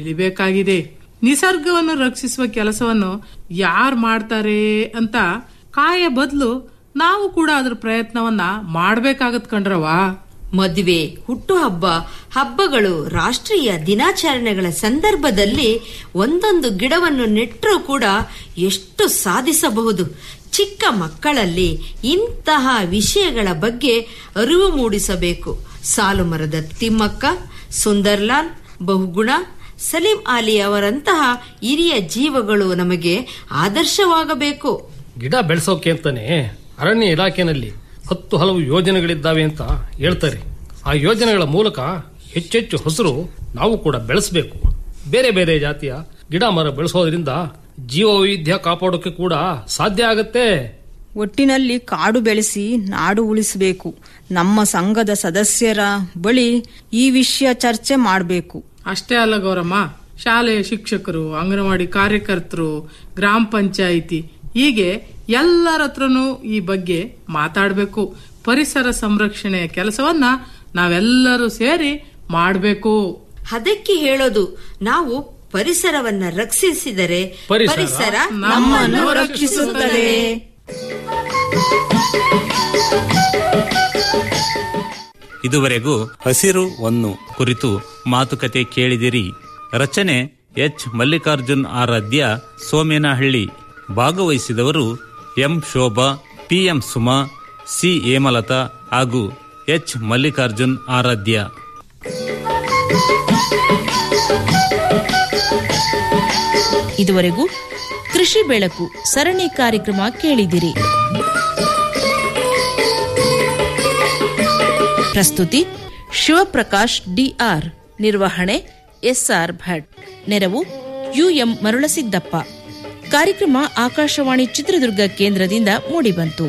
ತಿಳಿಬೇಕಾಗಿದೆ ನಿಸರ್ಗವನ್ನು ರಕ್ಷಿಸುವ ಕೆಲಸವನ್ನು ಯಾರು ಮಾಡ್ತಾರೆ ಅಂತ ಕಾಯ ಬದಲು ನಾವು ಕೂಡ ಅದ್ರ ಪ್ರಯತ್ನವನ್ನ ಮಾಡ್ಬೇಕಾಗತ್ ಕಣ್ರವಾ ಮದುವೆ ಹುಟ್ಟುಹಬ್ಬ ಹಬ್ಬಗಳು ರಾಷ್ಟ್ರೀಯ ದಿನಾಚರಣೆಗಳ ಸಂದರ್ಭದಲ್ಲಿ ಒಂದೊಂದು ಗಿಡವನ್ನು ನೆಟ್ಟರೂ ಕೂಡ ಎಷ್ಟು ಸಾಧಿಸಬಹುದು ಚಿಕ್ಕ ಮಕ್ಕಳಲ್ಲಿ ಇಂತಹ ವಿಷಯಗಳ ಬಗ್ಗೆ ಅರಿವು ಮೂಡಿಸಬೇಕು ಸಾಲು ಮರದ ತಿಮ್ಮಕ್ಕ ಸುಂದರ್ಲಾಲ್ ಬಹುಗುಣ ಸಲೀಂ ಅಲಿ ಅವರಂತಹ ಹಿರಿಯ ಜೀವಗಳು ನಮಗೆ ಆದರ್ಶವಾಗಬೇಕು ಗಿಡ ಬೆಳೆಸೋಕೆ ಅಂತಾನೆ ಅರಣ್ಯ ಇಲಾಖೆನಲ್ಲಿ ಹತ್ತು ಹಲವು ಯೋಜನೆಗಳಿದ್ದಾವೆ ಅಂತ ಹೇಳ್ತಾರೆ ಆ ಯೋಜನೆಗಳ ಮೂಲಕ ಹೆಚ್ಚೆಚ್ಚು ಹಸಿರು ನಾವು ಕೂಡ ಬೆಳೆಸಬೇಕು ಬೇರೆ ಬೇರೆ ಜಾತಿಯ ಗಿಡ ಮರ ಬೆಳೆಸೋದ್ರಿಂದ ಜೀವ ವೈವಿಧ್ಯ ಕಾಪಾಡೋಕೆ ಕೂಡ ಸಾಧ್ಯ ಆಗತ್ತೆ ಒಟ್ಟಿನಲ್ಲಿ ಕಾಡು ಬೆಳೆಸಿ ನಾಡು ಉಳಿಸಬೇಕು ನಮ್ಮ ಸಂಘದ ಸದಸ್ಯರ ಬಳಿ ಈ ವಿಷಯ ಚರ್ಚೆ ಮಾಡಬೇಕು ಅಷ್ಟೇ ಅಲ್ಲ ಗೌರಮ್ಮ ಶಾಲೆಯ ಶಿಕ್ಷಕರು ಅಂಗನವಾಡಿ ಕಾರ್ಯಕರ್ತರು ಗ್ರಾಮ ಪಂಚಾಯಿತಿ ಹೀಗೆ ಎಲ್ಲರ ಹತ್ರನೂ ಈ ಬಗ್ಗೆ ಮಾತಾಡಬೇಕು ಪರಿಸರ ಸಂರಕ್ಷಣೆಯ ಕೆಲಸವನ್ನ ನಾವೆಲ್ಲರೂ ಸೇರಿ ಮಾಡಬೇಕು ಅದಕ್ಕೆ ಹೇಳೋದು ನಾವು ಪರಿಸರವನ್ನ ರಕ್ಷಿಸಿದರೆ ಪರಿಸರ ಪರಿಸರ ನಮ್ಮನ್ನು ನಮ್ಮನ್ನು ರಕ್ಷಿಸುತ್ತದೆ. ಇದುವರೆಗೂ ಹಸಿರು ಒಂದು ಕುರಿತು ಮಾತುಕತೆ ಕೇಳಿದಿರಿ ರಚನೆ ಎಚ್ ಮಲ್ಲಿಕಾರ್ಜುನ್ ಆರಾಧ್ಯ ಸೋಮೇನಹಳ್ಳಿ ಭಾಗವಹಿಸಿದವರು M Shobha PM Suma C Hemalatha ಹಾಗೂ ಎಚ್ ಮಲ್ಲಿಕಾರ್ಜುನ್ ಆರಾಧ್ಯ ಇದುವರೆಗೂ ಕೃಷಿ ಬೆಳಕು ಸರಣಿ ಕಾರ್ಯಕ್ರಮ ಕೇಳಿದಿರಿ ಪ್ರಸ್ತುತಿ ಶಿವಪ್ರಕಾಶ್ ಡಿಆರ್ ನಿರ್ವಹಣೆ ಎಸ್ಆರ್ ಭಟ್ ನೆರವು ಯುಎಂ ಮರುಳಸಿದ್ದಪ್ಪ ಕಾರ್ಯಕ್ರಮ ಆಕಾಶವಾಣಿ ಚಿತ್ರದುರ್ಗ ಕೇಂದ್ರದಿಂದ ಮೂಡಿಬಂತು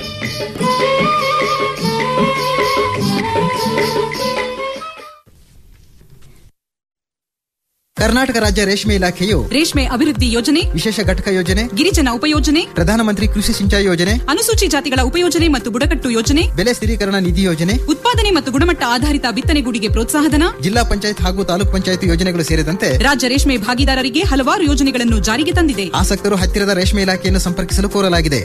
ಕರ್ನಾಟಕ ರಾಜ್ಯ ರೇಷ್ಮೆ ಇಲಾಖೆಯು ರೇಷ್ಮೆ ಅಭಿವೃದ್ಧಿ ಯೋಜನೆ ವಿಶೇಷ ಘಟಕ ಯೋಜನೆ ಗಿರಿಜನ ಉಪಯೋಜನೆ ಪ್ರಧಾನಮಂತ್ರಿ ಕೃಷಿ ಸಿಂಚಾಯಿ ಯೋಜನೆ ಅನುಸೂಚಿ ಜಾತಿಗಳ ಉಪಯೋಜನೆ ಮತ್ತು ಬುಡಕಟ್ಟು ಯೋಜನೆ ಬೆಲೆ ಸ್ಥಿರೀಕರಣ ನಿಧಿ ಯೋಜನೆ ಉತ್ಪಾದನೆ ಮತ್ತು ಗುಣಮಟ್ಟ ಆಧಾರಿತ ಬಿತ್ತನೆಗೂಡಿಗೆ ಪ್ರೋತ್ಸಾಹಧನ ಜಿಲ್ಲಾ ಪಂಚಾಯತ್ ಹಾಗೂ ತಾಲೂಕ್ ಪಂಚಾಯತ್ ಯೋಜನೆಗಳು ಸೇರಿದಂತೆ ರಾಜ್ಯ ರೇಷ್ಮೆ ಭಾಗಿದಾರರಿಗೆ ಹಲವಾರು ಯೋಜನೆಗಳನ್ನು ಜಾರಿಗೆ ತಂದಿದೆ ಆಸಕ್ತರು ಹತ್ತಿರದ ರೇಷ್ಮೆ ಇಲಾಖೆಯನ್ನು ಸಂಪರ್ಕಿಸಲು ಕೋರಲಾಗಿದೆ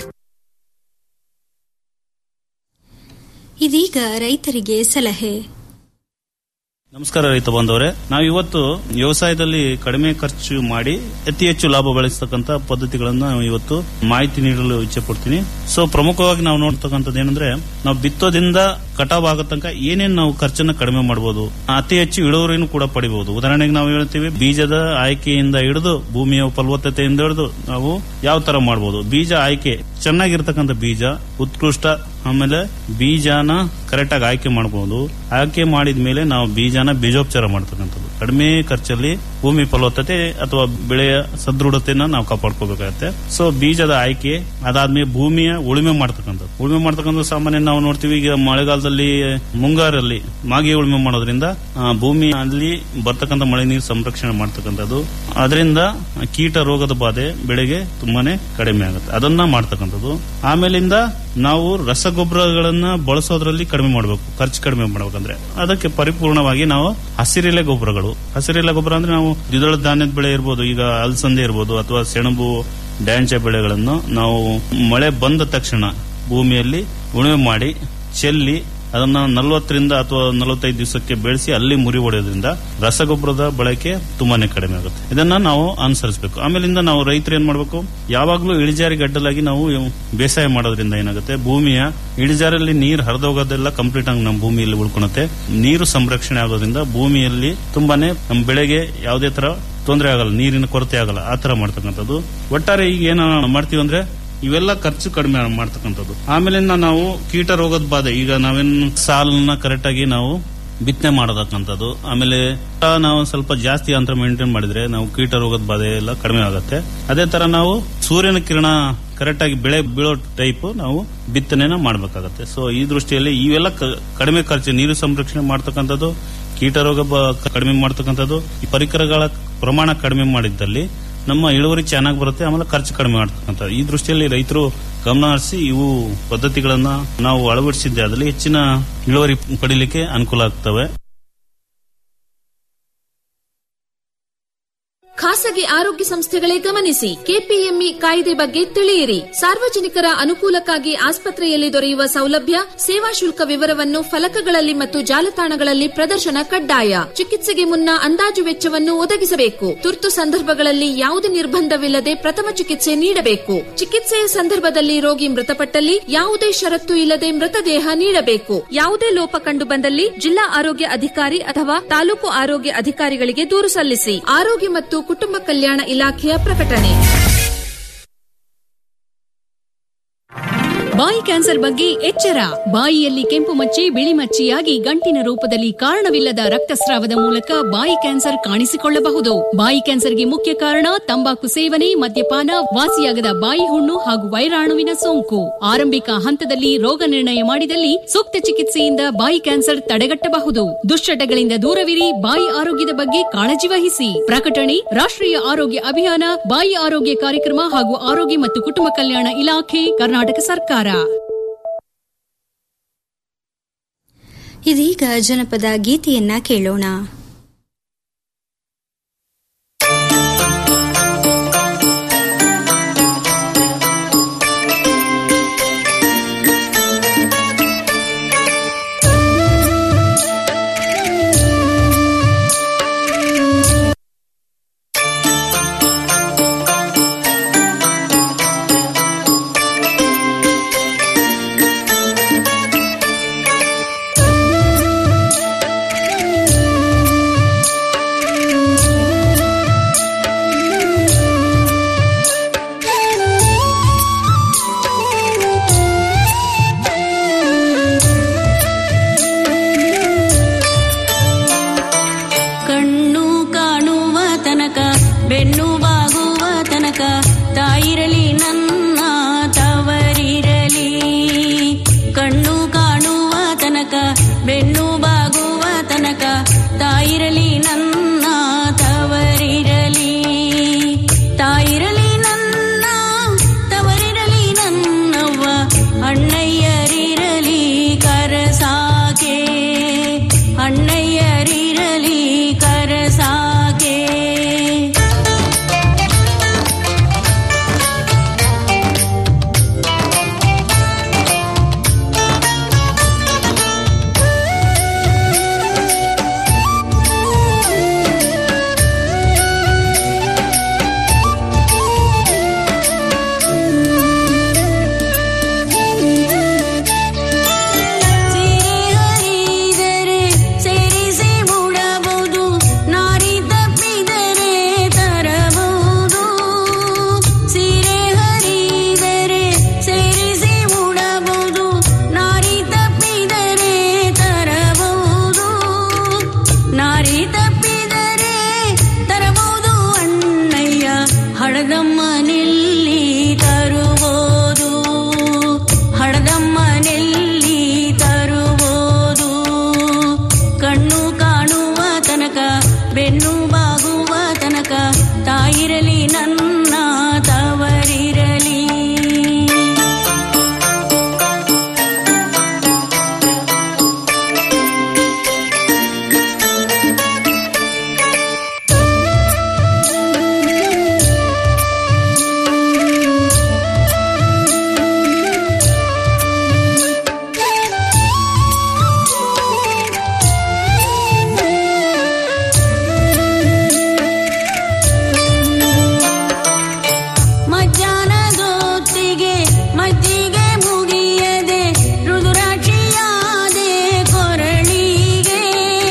ಇದೀಗ ರೈತರಿಗೆ ಸಲಹೆ ನಮಸ್ಕಾರ ರೈತ ಬಾಂಧವರೇ ನಾವು ಇವತ್ತು ವ್ಯವಸಾಯದಲ್ಲಿ ಕಡಿಮೆ ಖರ್ಚು ಮಾಡಿ ಅತಿ ಹೆಚ್ಚು ಲಾಭ ಗಳಿಸ್ತಕ್ಕಂತ ಪದ್ಧತಿಗಳನ್ನ ನಾವು ಇವತ್ತು ಮಾಹಿತಿ ನೀಡಲು ಇಚ್ಛೆ ಪಡ್ತೀನಿ ಸೊ ಪ್ರಮುಖವಾಗಿ ನಾವು ನೋಡ್ತಕ್ಕಂಥದ್ದು ಏನಂದ್ರೆ ನಾವು ಬಿತ್ತೋದಿಂದ ಕಟಾವ್ ಆಗೋ ತನಕ ಏನೇನು ನಾವು ಖರ್ಚನ್ನ ಕಡಿಮೆ ಮಾಡಬಹುದು ಅತಿ ಹೆಚ್ಚು ಇಳುವರಿನೂ ಕೂಡ ಪಡಿಬಹುದು ಉದಾಹರಣೆಗೆ ನಾವು ಹೇಳ್ತೀವಿ ಬೀಜದ ಆಯ್ಕೆಯಿಂದ ಹಿಡಿದು ಭೂಮಿಯ ಫಲವತ್ತತೆಯಿಂದ ಹಿಡಿದು ನಾವು ಯಾವ ತರ ಮಾಡಬಹುದು ಬೀಜ ಆಯ್ಕೆ ಚೆನ್ನಾಗಿರ್ತಕ್ಕಂಥ ಬೀಜ ಉತ್ಕೃಷ್ಟ ಆಮೇಲೆ ಬೀಜನ ಕರೆಕ್ಟ್ ಆಗಿ ಆಯ್ಕೆ ಮಾಡಬಹುದು ಆಯ್ಕೆ ಮಾಡಿದ ಮೇಲೆ ನಾವು ಬೀಜನ ಬೀಜೋಪಚಾರ ಮಾಡ್ತಕ್ಕಂಥದ್ದು ಕಡಿಮೆ ಖರ್ಚಲ್ಲಿ ಭೂಮಿ ಫಲವತ್ತತೆ ಅಥವಾ ಬೆಳೆಯ ಸದೃಢತೆನ ನಾವು ಕಾಪಾಡ್ಕೋಬೇಕಾಗತ್ತೆ ಸೊ ಬೀಜದ ಆಯ್ಕೆ ಅದಾದ್ಮೇಲೆ ಭೂಮಿಯ ಉಳುಮೆ ಮಾಡ್ತಕ್ಕಂಥದ್ದು ಉಳುಮೆ ಮಾಡ್ತಕ್ಕಂಥ ಸಾಮಾನ್ಯ ನಾವು ನೋಡ್ತೀವಿ ಈಗ ಮಳೆಗಾಲದಲ್ಲಿ ಮುಂಗಾರಲ್ಲಿ ಮಾಗಿ ಉಳುಮೆ ಮಾಡೋದ್ರಿಂದ ಆ, ಭೂಮಿಯಲ್ಲಿ ಬರ್ತಕ್ಕಂಥ ಮಳೆ ನೀರು ಸಂರಕ್ಷಣೆ ಮಾಡ್ತಕ್ಕಂಥದ್ದು ಅದರಿಂದ ಕೀಟ ರೋಗದ ಬಾಧೆ ಬೆಳೆಗೆ ತುಂಬಾನೇ ಕಡಿಮೆ ಆಗುತ್ತೆ ಅದನ್ನ ಮಾಡ್ತಕ್ಕಂಥದ್ದು ಆಮೇಲಿಂದ ನಾವು ರಸಗೊಬ್ಬರಗಳನ್ನ ಬಳಸೋದ್ರಲ್ಲಿ ಕಡಿಮೆ ಮಾಡಬೇಕು ಖರ್ಚು ಕಡಿಮೆ ಮಾಡ್ಬೇಕಂದ್ರೆ ಅದಕ್ಕೆ ಪರಿಪೂರ್ಣವಾಗಿ ನಾವು ಹಸಿರೆಲೆ ಗೊಬ್ಬರಗಳು ಹಸಿರೆಲೆ ಗೊಬ್ಬರ ಅಂದ್ರೆ ನಾವು ದ್ವಿದಳ ಧಾನ್ಯದ ಬೆಳೆ ಇರ್ಬೋದು ಈಗ ಅಲಸಂದೆ ಇರ್ಬೋದು ಅಥವಾ ಸೆಣಬು ಡ್ಯಾಂಚ ಬೆಳೆಗಳನ್ನು ನಾವು ಮಳೆ ಬಂದ ತಕ್ಷಣ ಭೂಮಿಯಲ್ಲಿ ಉಳುಮೆ ಮಾಡಿ ಚೆಲ್ಲಿ ಅದನ್ನ ನಲವತ್ತರಿಂದ ಅಥವಾ ನಲವತ್ತೈದು ದಿವಸಕ್ಕೆ ಬೆಳೆಸಿ ಅಲ್ಲಿ ಮುರಿ ಹೊಡೆಯೋದ್ರಿಂದ ರಸಗೊಬ್ಬರದ ಬಳಕೆ ತುಂಬಾನೇ ಕಡಿಮೆ ಆಗುತ್ತೆ ಇದನ್ನ ನಾವು ಅನುಸರಿಸಬೇಕು ಆಮೇಲಿಂದ ನಾವು ರೈತರು ಏನ್ ಮಾಡಬೇಕು ಯಾವಾಗಲೂ ಇಳಿಜಾರಿಗೆ ಅಡ್ಡಲಾಗಿ ನಾವು ಬೇಸಾಯ ಮಾಡೋದ್ರಿಂದ ಏನಾಗುತ್ತೆ ಭೂಮಿಯ ಇಳಿಜಾರಲ್ಲಿ ನೀರು ಹರಿದೋಗೋದೆಲ್ಲ ಕಂಪ್ಲೀಟ್ ಆಗಿ ನಮ್ಮ ಭೂಮಿಯಲ್ಲಿ ಉಳ್ಕೊಳುತ್ತೆ ನೀರು ಸಂರಕ್ಷಣೆ ಆಗೋದ್ರಿಂದ ಭೂಮಿಯಲ್ಲಿ ತುಂಬಾನೇ ನಮ್ಮ ಬೆಳೆಗೆ ಯಾವುದೇ ತರ ತೊಂದರೆ ಆಗಲ್ಲ ನೀರಿನ ಕೊರತೆ ಆಗಲ್ಲ ಆ ತರ ಮಾಡ್ತಕ್ಕಂಥದ್ದು ಒಟ್ಟಾರೆ ಈಗ ಏನ ಮಾಡ್ತೀವಿ ಅಂದ್ರೆ ಇವೆಲ್ಲ ಖರ್ಚು ಕಡಿಮೆ ಮಾಡ್ತಕ್ಕಂಥದ್ದು ಆಮೇಲಿಂದ ನಾವು ಕೀಟ ರೋಗದ ಬಾಧೆ ಈಗ ನಾವೇನ್ ಸಾಲನ್ನ ಕರೆಕ್ಟ್ ಆಗಿ ನಾವು ಬಿತ್ತನೆ ಮಾಡತಕ್ಕಂಥದ್ದು ಆಮೇಲೆ ನಾವು ಸ್ವಲ್ಪ ಜಾಸ್ತಿ ಅಂತರ ಮೇಂಟೈನ್ ಮಾಡಿದ್ರೆ ನಾವು ಕೀಟ ರೋಗದ ಬಾಧೆ ಎಲ್ಲ ಕಡಿಮೆ ಆಗುತ್ತೆ ಅದೇ ತರ ನಾವು ಸೂರ್ಯನ ಕಿರಣ ಕರೆಕ್ಟ್ ಆಗಿ ಬೆಳೆ ಬೀಳೋ ಟೈಪ್ ನಾವು ಬಿತ್ತನೆನ ಮಾಡಬೇಕಾಗತ್ತೆ ಸೊ ಈ ದೃಷ್ಟಿಯಲ್ಲಿ ಇವೆಲ್ಲ ಕ- ಕಡಿಮೆ ಖರ್ಚು ನೀರು ಸಂರಕ್ಷಣೆ ಮಾಡ್ತಕ್ಕಂಥದ್ದು ಕೀಟ ರೋಗ ಬ- ಕಡಿಮೆ ಮಾಡ್ತಕ್ಕಂಥದ್ದು ಈ ಪರಿಕರಗಳ ಪ್ರಮಾಣ ಕಡಿಮೆ ಮಾಡಿದ್ದಲ್ಲಿ ನಮ್ಮ ಇಳುವರಿ ಚೆನ್ನಾಗಿ ಬರುತ್ತೆ ಆಮೇಲೆ ಖರ್ಚು ಕಡಿಮೆ ಮಾಡ್ತಕ್ಕಂಥ ಈ ದೃಷ್ಟಿಯಲ್ಲಿ ರೈತರು ಗಮನ ಹರಿಸಿ ಇವು ಪದ್ಧತಿಗಳನ್ನ ನಾವು ಅಳವಡಿಸಿದ್ದೆ ಅದರಲ್ಲಿ ಹೆಚ್ಚಿನ ಇಳುವರಿ ಪಡಿಲಿಕ್ಕೆ ಅನುಕೂಲ ಆಗ್ತವೆ ಖಾಸಗಿ ಆರೋಗ್ಯ ಸಂಸ್ಥೆಗಳೇ ಗಮನಿಸಿ ಕೆಪಿಎಂಇ ಕಾಯ್ದೆ ಬಗ್ಗೆ ತಿಳಿಯಿರಿ ಸಾರ್ವಜನಿಕರ ಅನುಕೂಲಕ್ಕಾಗಿ ಆಸ್ಪತ್ರೆಯಲ್ಲಿ ದೊರೆಯುವ ಸೌಲಭ್ಯ ಸೇವಾ ಶುಲ್ಕ ವಿವರವನ್ನು ಫಲಕಗಳಲ್ಲಿ ಮತ್ತು ಜಾಲತಾಣಗಳಲ್ಲಿ ಪ್ರದರ್ಶನ ಕಡ್ಡಾಯ ಚಿಕಿತ್ಸೆಗೆ ಮುನ್ನ ಅಂದಾಜು ವೆಚ್ಚವನ್ನು ಒದಗಿಸಬೇಕು ತುರ್ತು ಸಂದರ್ಭಗಳಲ್ಲಿ ಯಾವುದೇ ನಿರ್ಬಂಧವಿಲ್ಲದೆ ಪ್ರಥಮ ಚಿಕಿತ್ಸೆ ನೀಡಬೇಕು ಚಿಕಿತ್ಸೆಯ ಸಂದರ್ಭದಲ್ಲಿ ರೋಗಿ ಮೃತಪಟ್ಟಲ್ಲಿ ಯಾವುದೇ ಷರತ್ತು ಇಲ್ಲದೆ ಮೃತದೇಹ ನೀಡಬೇಕು ಯಾವುದೇ ಲೋಪ ಕಂಡು ಬಂದಲ್ಲಿ ಜಿಲ್ಲಾ ಆರೋಗ್ಯ ಅಧಿಕಾರಿ ಅಥವಾ ತಾಲೂಕು ಆರೋಗ್ಯ ಅಧಿಕಾರಿಗಳಿಗೆ ದೂರು ಸಲ್ಲಿಸಿ ಆರೋಗ್ಯ ಮತ್ತು ಕುಟುಂಬ ಕಲ್ಯಾಣ ಇಲಾಖೆಯ ಪ್ರಕಟಣೆ ಬಾಯಿ ಕ್ಯಾನ್ಸರ್ ಬಗ್ಗೆ ಎಚ್ಚರ ಬಾಯಿಯಲ್ಲಿ ಕೆಂಪು ಮಚ್ಚೆ ಬಿಳಿ ಮಚ್ಚೆಯಾಗಿ ಗಂಟಿನ ರೂಪದಲ್ಲಿ ಕಾರಣವಿಲ್ಲದ ರಕ್ತಸ್ರಾವದ ಮೂಲಕ ಬಾಯಿ ಕ್ಯಾನ್ಸರ್ ಕಾಣಿಸಿಕೊಳ್ಳಬಹುದು ಬಾಯಿ ಕ್ಯಾನ್ಸರ್ಗೆ ಮುಖ್ಯ ಕಾರಣ ತಂಬಾಕು ಸೇವನೆ ಮದ್ಯಪಾನ ವಾಸಿಯಾಗದ ಬಾಯಿ ಹುಣ್ಣು ಹಾಗೂ ವೈರಾಣುವಿನ ಸೋಂಕು ಆರಂಭಿಕ ಹಂತದಲ್ಲಿ ರೋಗ ನಿರ್ಣಯ ಮಾಡಿದಲ್ಲಿ ಸೂಕ್ತ ಚಿಕಿತ್ಸೆಯಿಂದ ಬಾಯಿ ಕ್ಯಾನ್ಸರ್ ತಡೆಗಟ್ಟಬಹುದು ದುಶ್ಚಟಗಳಿಂದ ದೂರವಿರಿ ಬಾಯಿ ಆರೋಗ್ಯದ ಬಗ್ಗೆ ಕಾಳಜಿ ವಹಿಸಿ ಪ್ರಕಟಣೆ ರಾಷ್ಟ್ರೀಯ ಆರೋಗ್ಯ ಅಭಿಯಾನ ಬಾಯಿ ಆರೋಗ್ಯ ಕಾರ್ಯಕ್ರಮ ಹಾಗೂ ಆರೋಗ್ಯ ಮತ್ತು ಕುಟುಂಬ ಕಲ್ಯಾಣ ಇಲಾಖೆ ಕರ್ನಾಟಕ ಸರ್ಕಾರ ಇದೀಗ ಜನಪದ ಗೀತೆಯನ್ನ ಕೇಳೋಣ ಕಣ್ಣು ಕಾಣುವ ತನಕ ಬೆನ್ನು ಬಾಗುವ ತನಕ ತಾಯಿರಲಿ ನನ್ನ ತವರಿರಲಿ ಕಣ್ಣು ಕಾಣುವ ತನಕ ಬೆನ್ನು ಬಾಗುವ ತನಕ ತಾಯಿರಲಿ ನನ್ನ ತವರಿರಲಿ ತಾಯಿರಲಿ ನನ್ನ ತವರಿರಲಿ ನನ್ನವ್ವ ಅಣ್ಣಯ್ಯರಿರಲಿ ಕರಸಾಕೆ ಅಣ್ಣಯ್ಯರಿರಲಿ ಕರಸಾಕೆ ಸೀರೆ ಹರಿದರೆ ಸೇರಿಸಿ ಮೂಡಬಹುದು ನಾರಿ ತಪ್ಪಿದರೆ ತರಬಹುದು ಸೀರೆ ಹರಿದರೆ ಸೇರಿಸಿ ಮೂಡಬಹುದು ನಾರಿ ತಪ್ಪಿದರೆ ತರಬಹುದು ನಾರಿ ತಪ್ಪಿದರೆ ತರಬಹುದು ಅಣ್ಣಯ್ಯ ಹಡದಮ್ಮನೆಲ್ಲಿ ತರುವುದು ಹಡದಮ್ಮನೆಲ್ಲಿ ತರುವುದು ಕಣ್ಣು ಕಾಣುವ ತನಕ ಬೆನ್ನು ಬಾಗುವ ತನಕ ತಾಯಿರಲಿ ನನ್ನ ತವರಿರಲಿ ಮಧ್ಯಾಹ್ನದೊತ್ತಿಗೆ ಮಜ್ಜಿಗೆ ಮುಗಿಯದೆ ರುದುರಾಕ್ಷಿಯಾದೆ ಕೊರಳಿಗೆ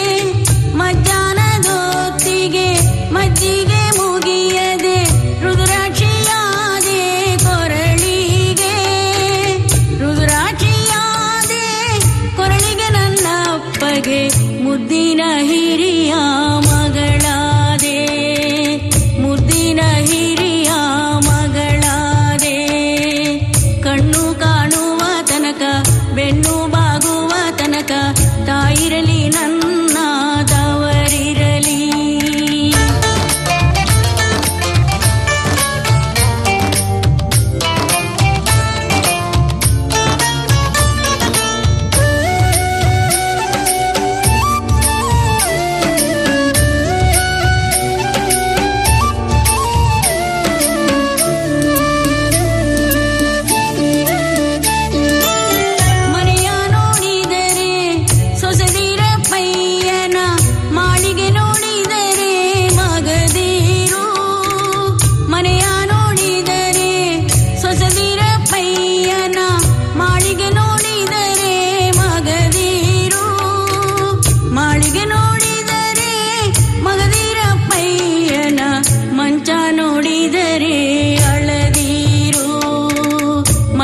ಮಧ್ಯಾಹ್ನದೊತ್ತಿಗೆ ಮಜ್ಜಿಗೆ ಮುಗಿಯದೆ ರುದುರಾಕ್ಷಿಯಾದೆ ಕೊರಳಿಗೆ ರುದುರಾಕ್ಷಿಯಾದೆ ಕೊರಳಿಗೆ ನನ್ನ ಅಪ್ಪಗೆ ಮುದ್ದಿನ ಹಿರಿಯ ಮಗಳಾದೆ ಮುದ್ದಿನ ಹಿರಿಯ ಮಗಳಾದೆ ಕಣ್ಣು ಕಾಣುವ ತನಕ ಬೆನ್ನು ಬಾಗುವ ತನಕ ತಾಯಿರಲಿ ನನ್ನ ತವರಿರಲಿ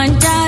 ಪಂಚಾರ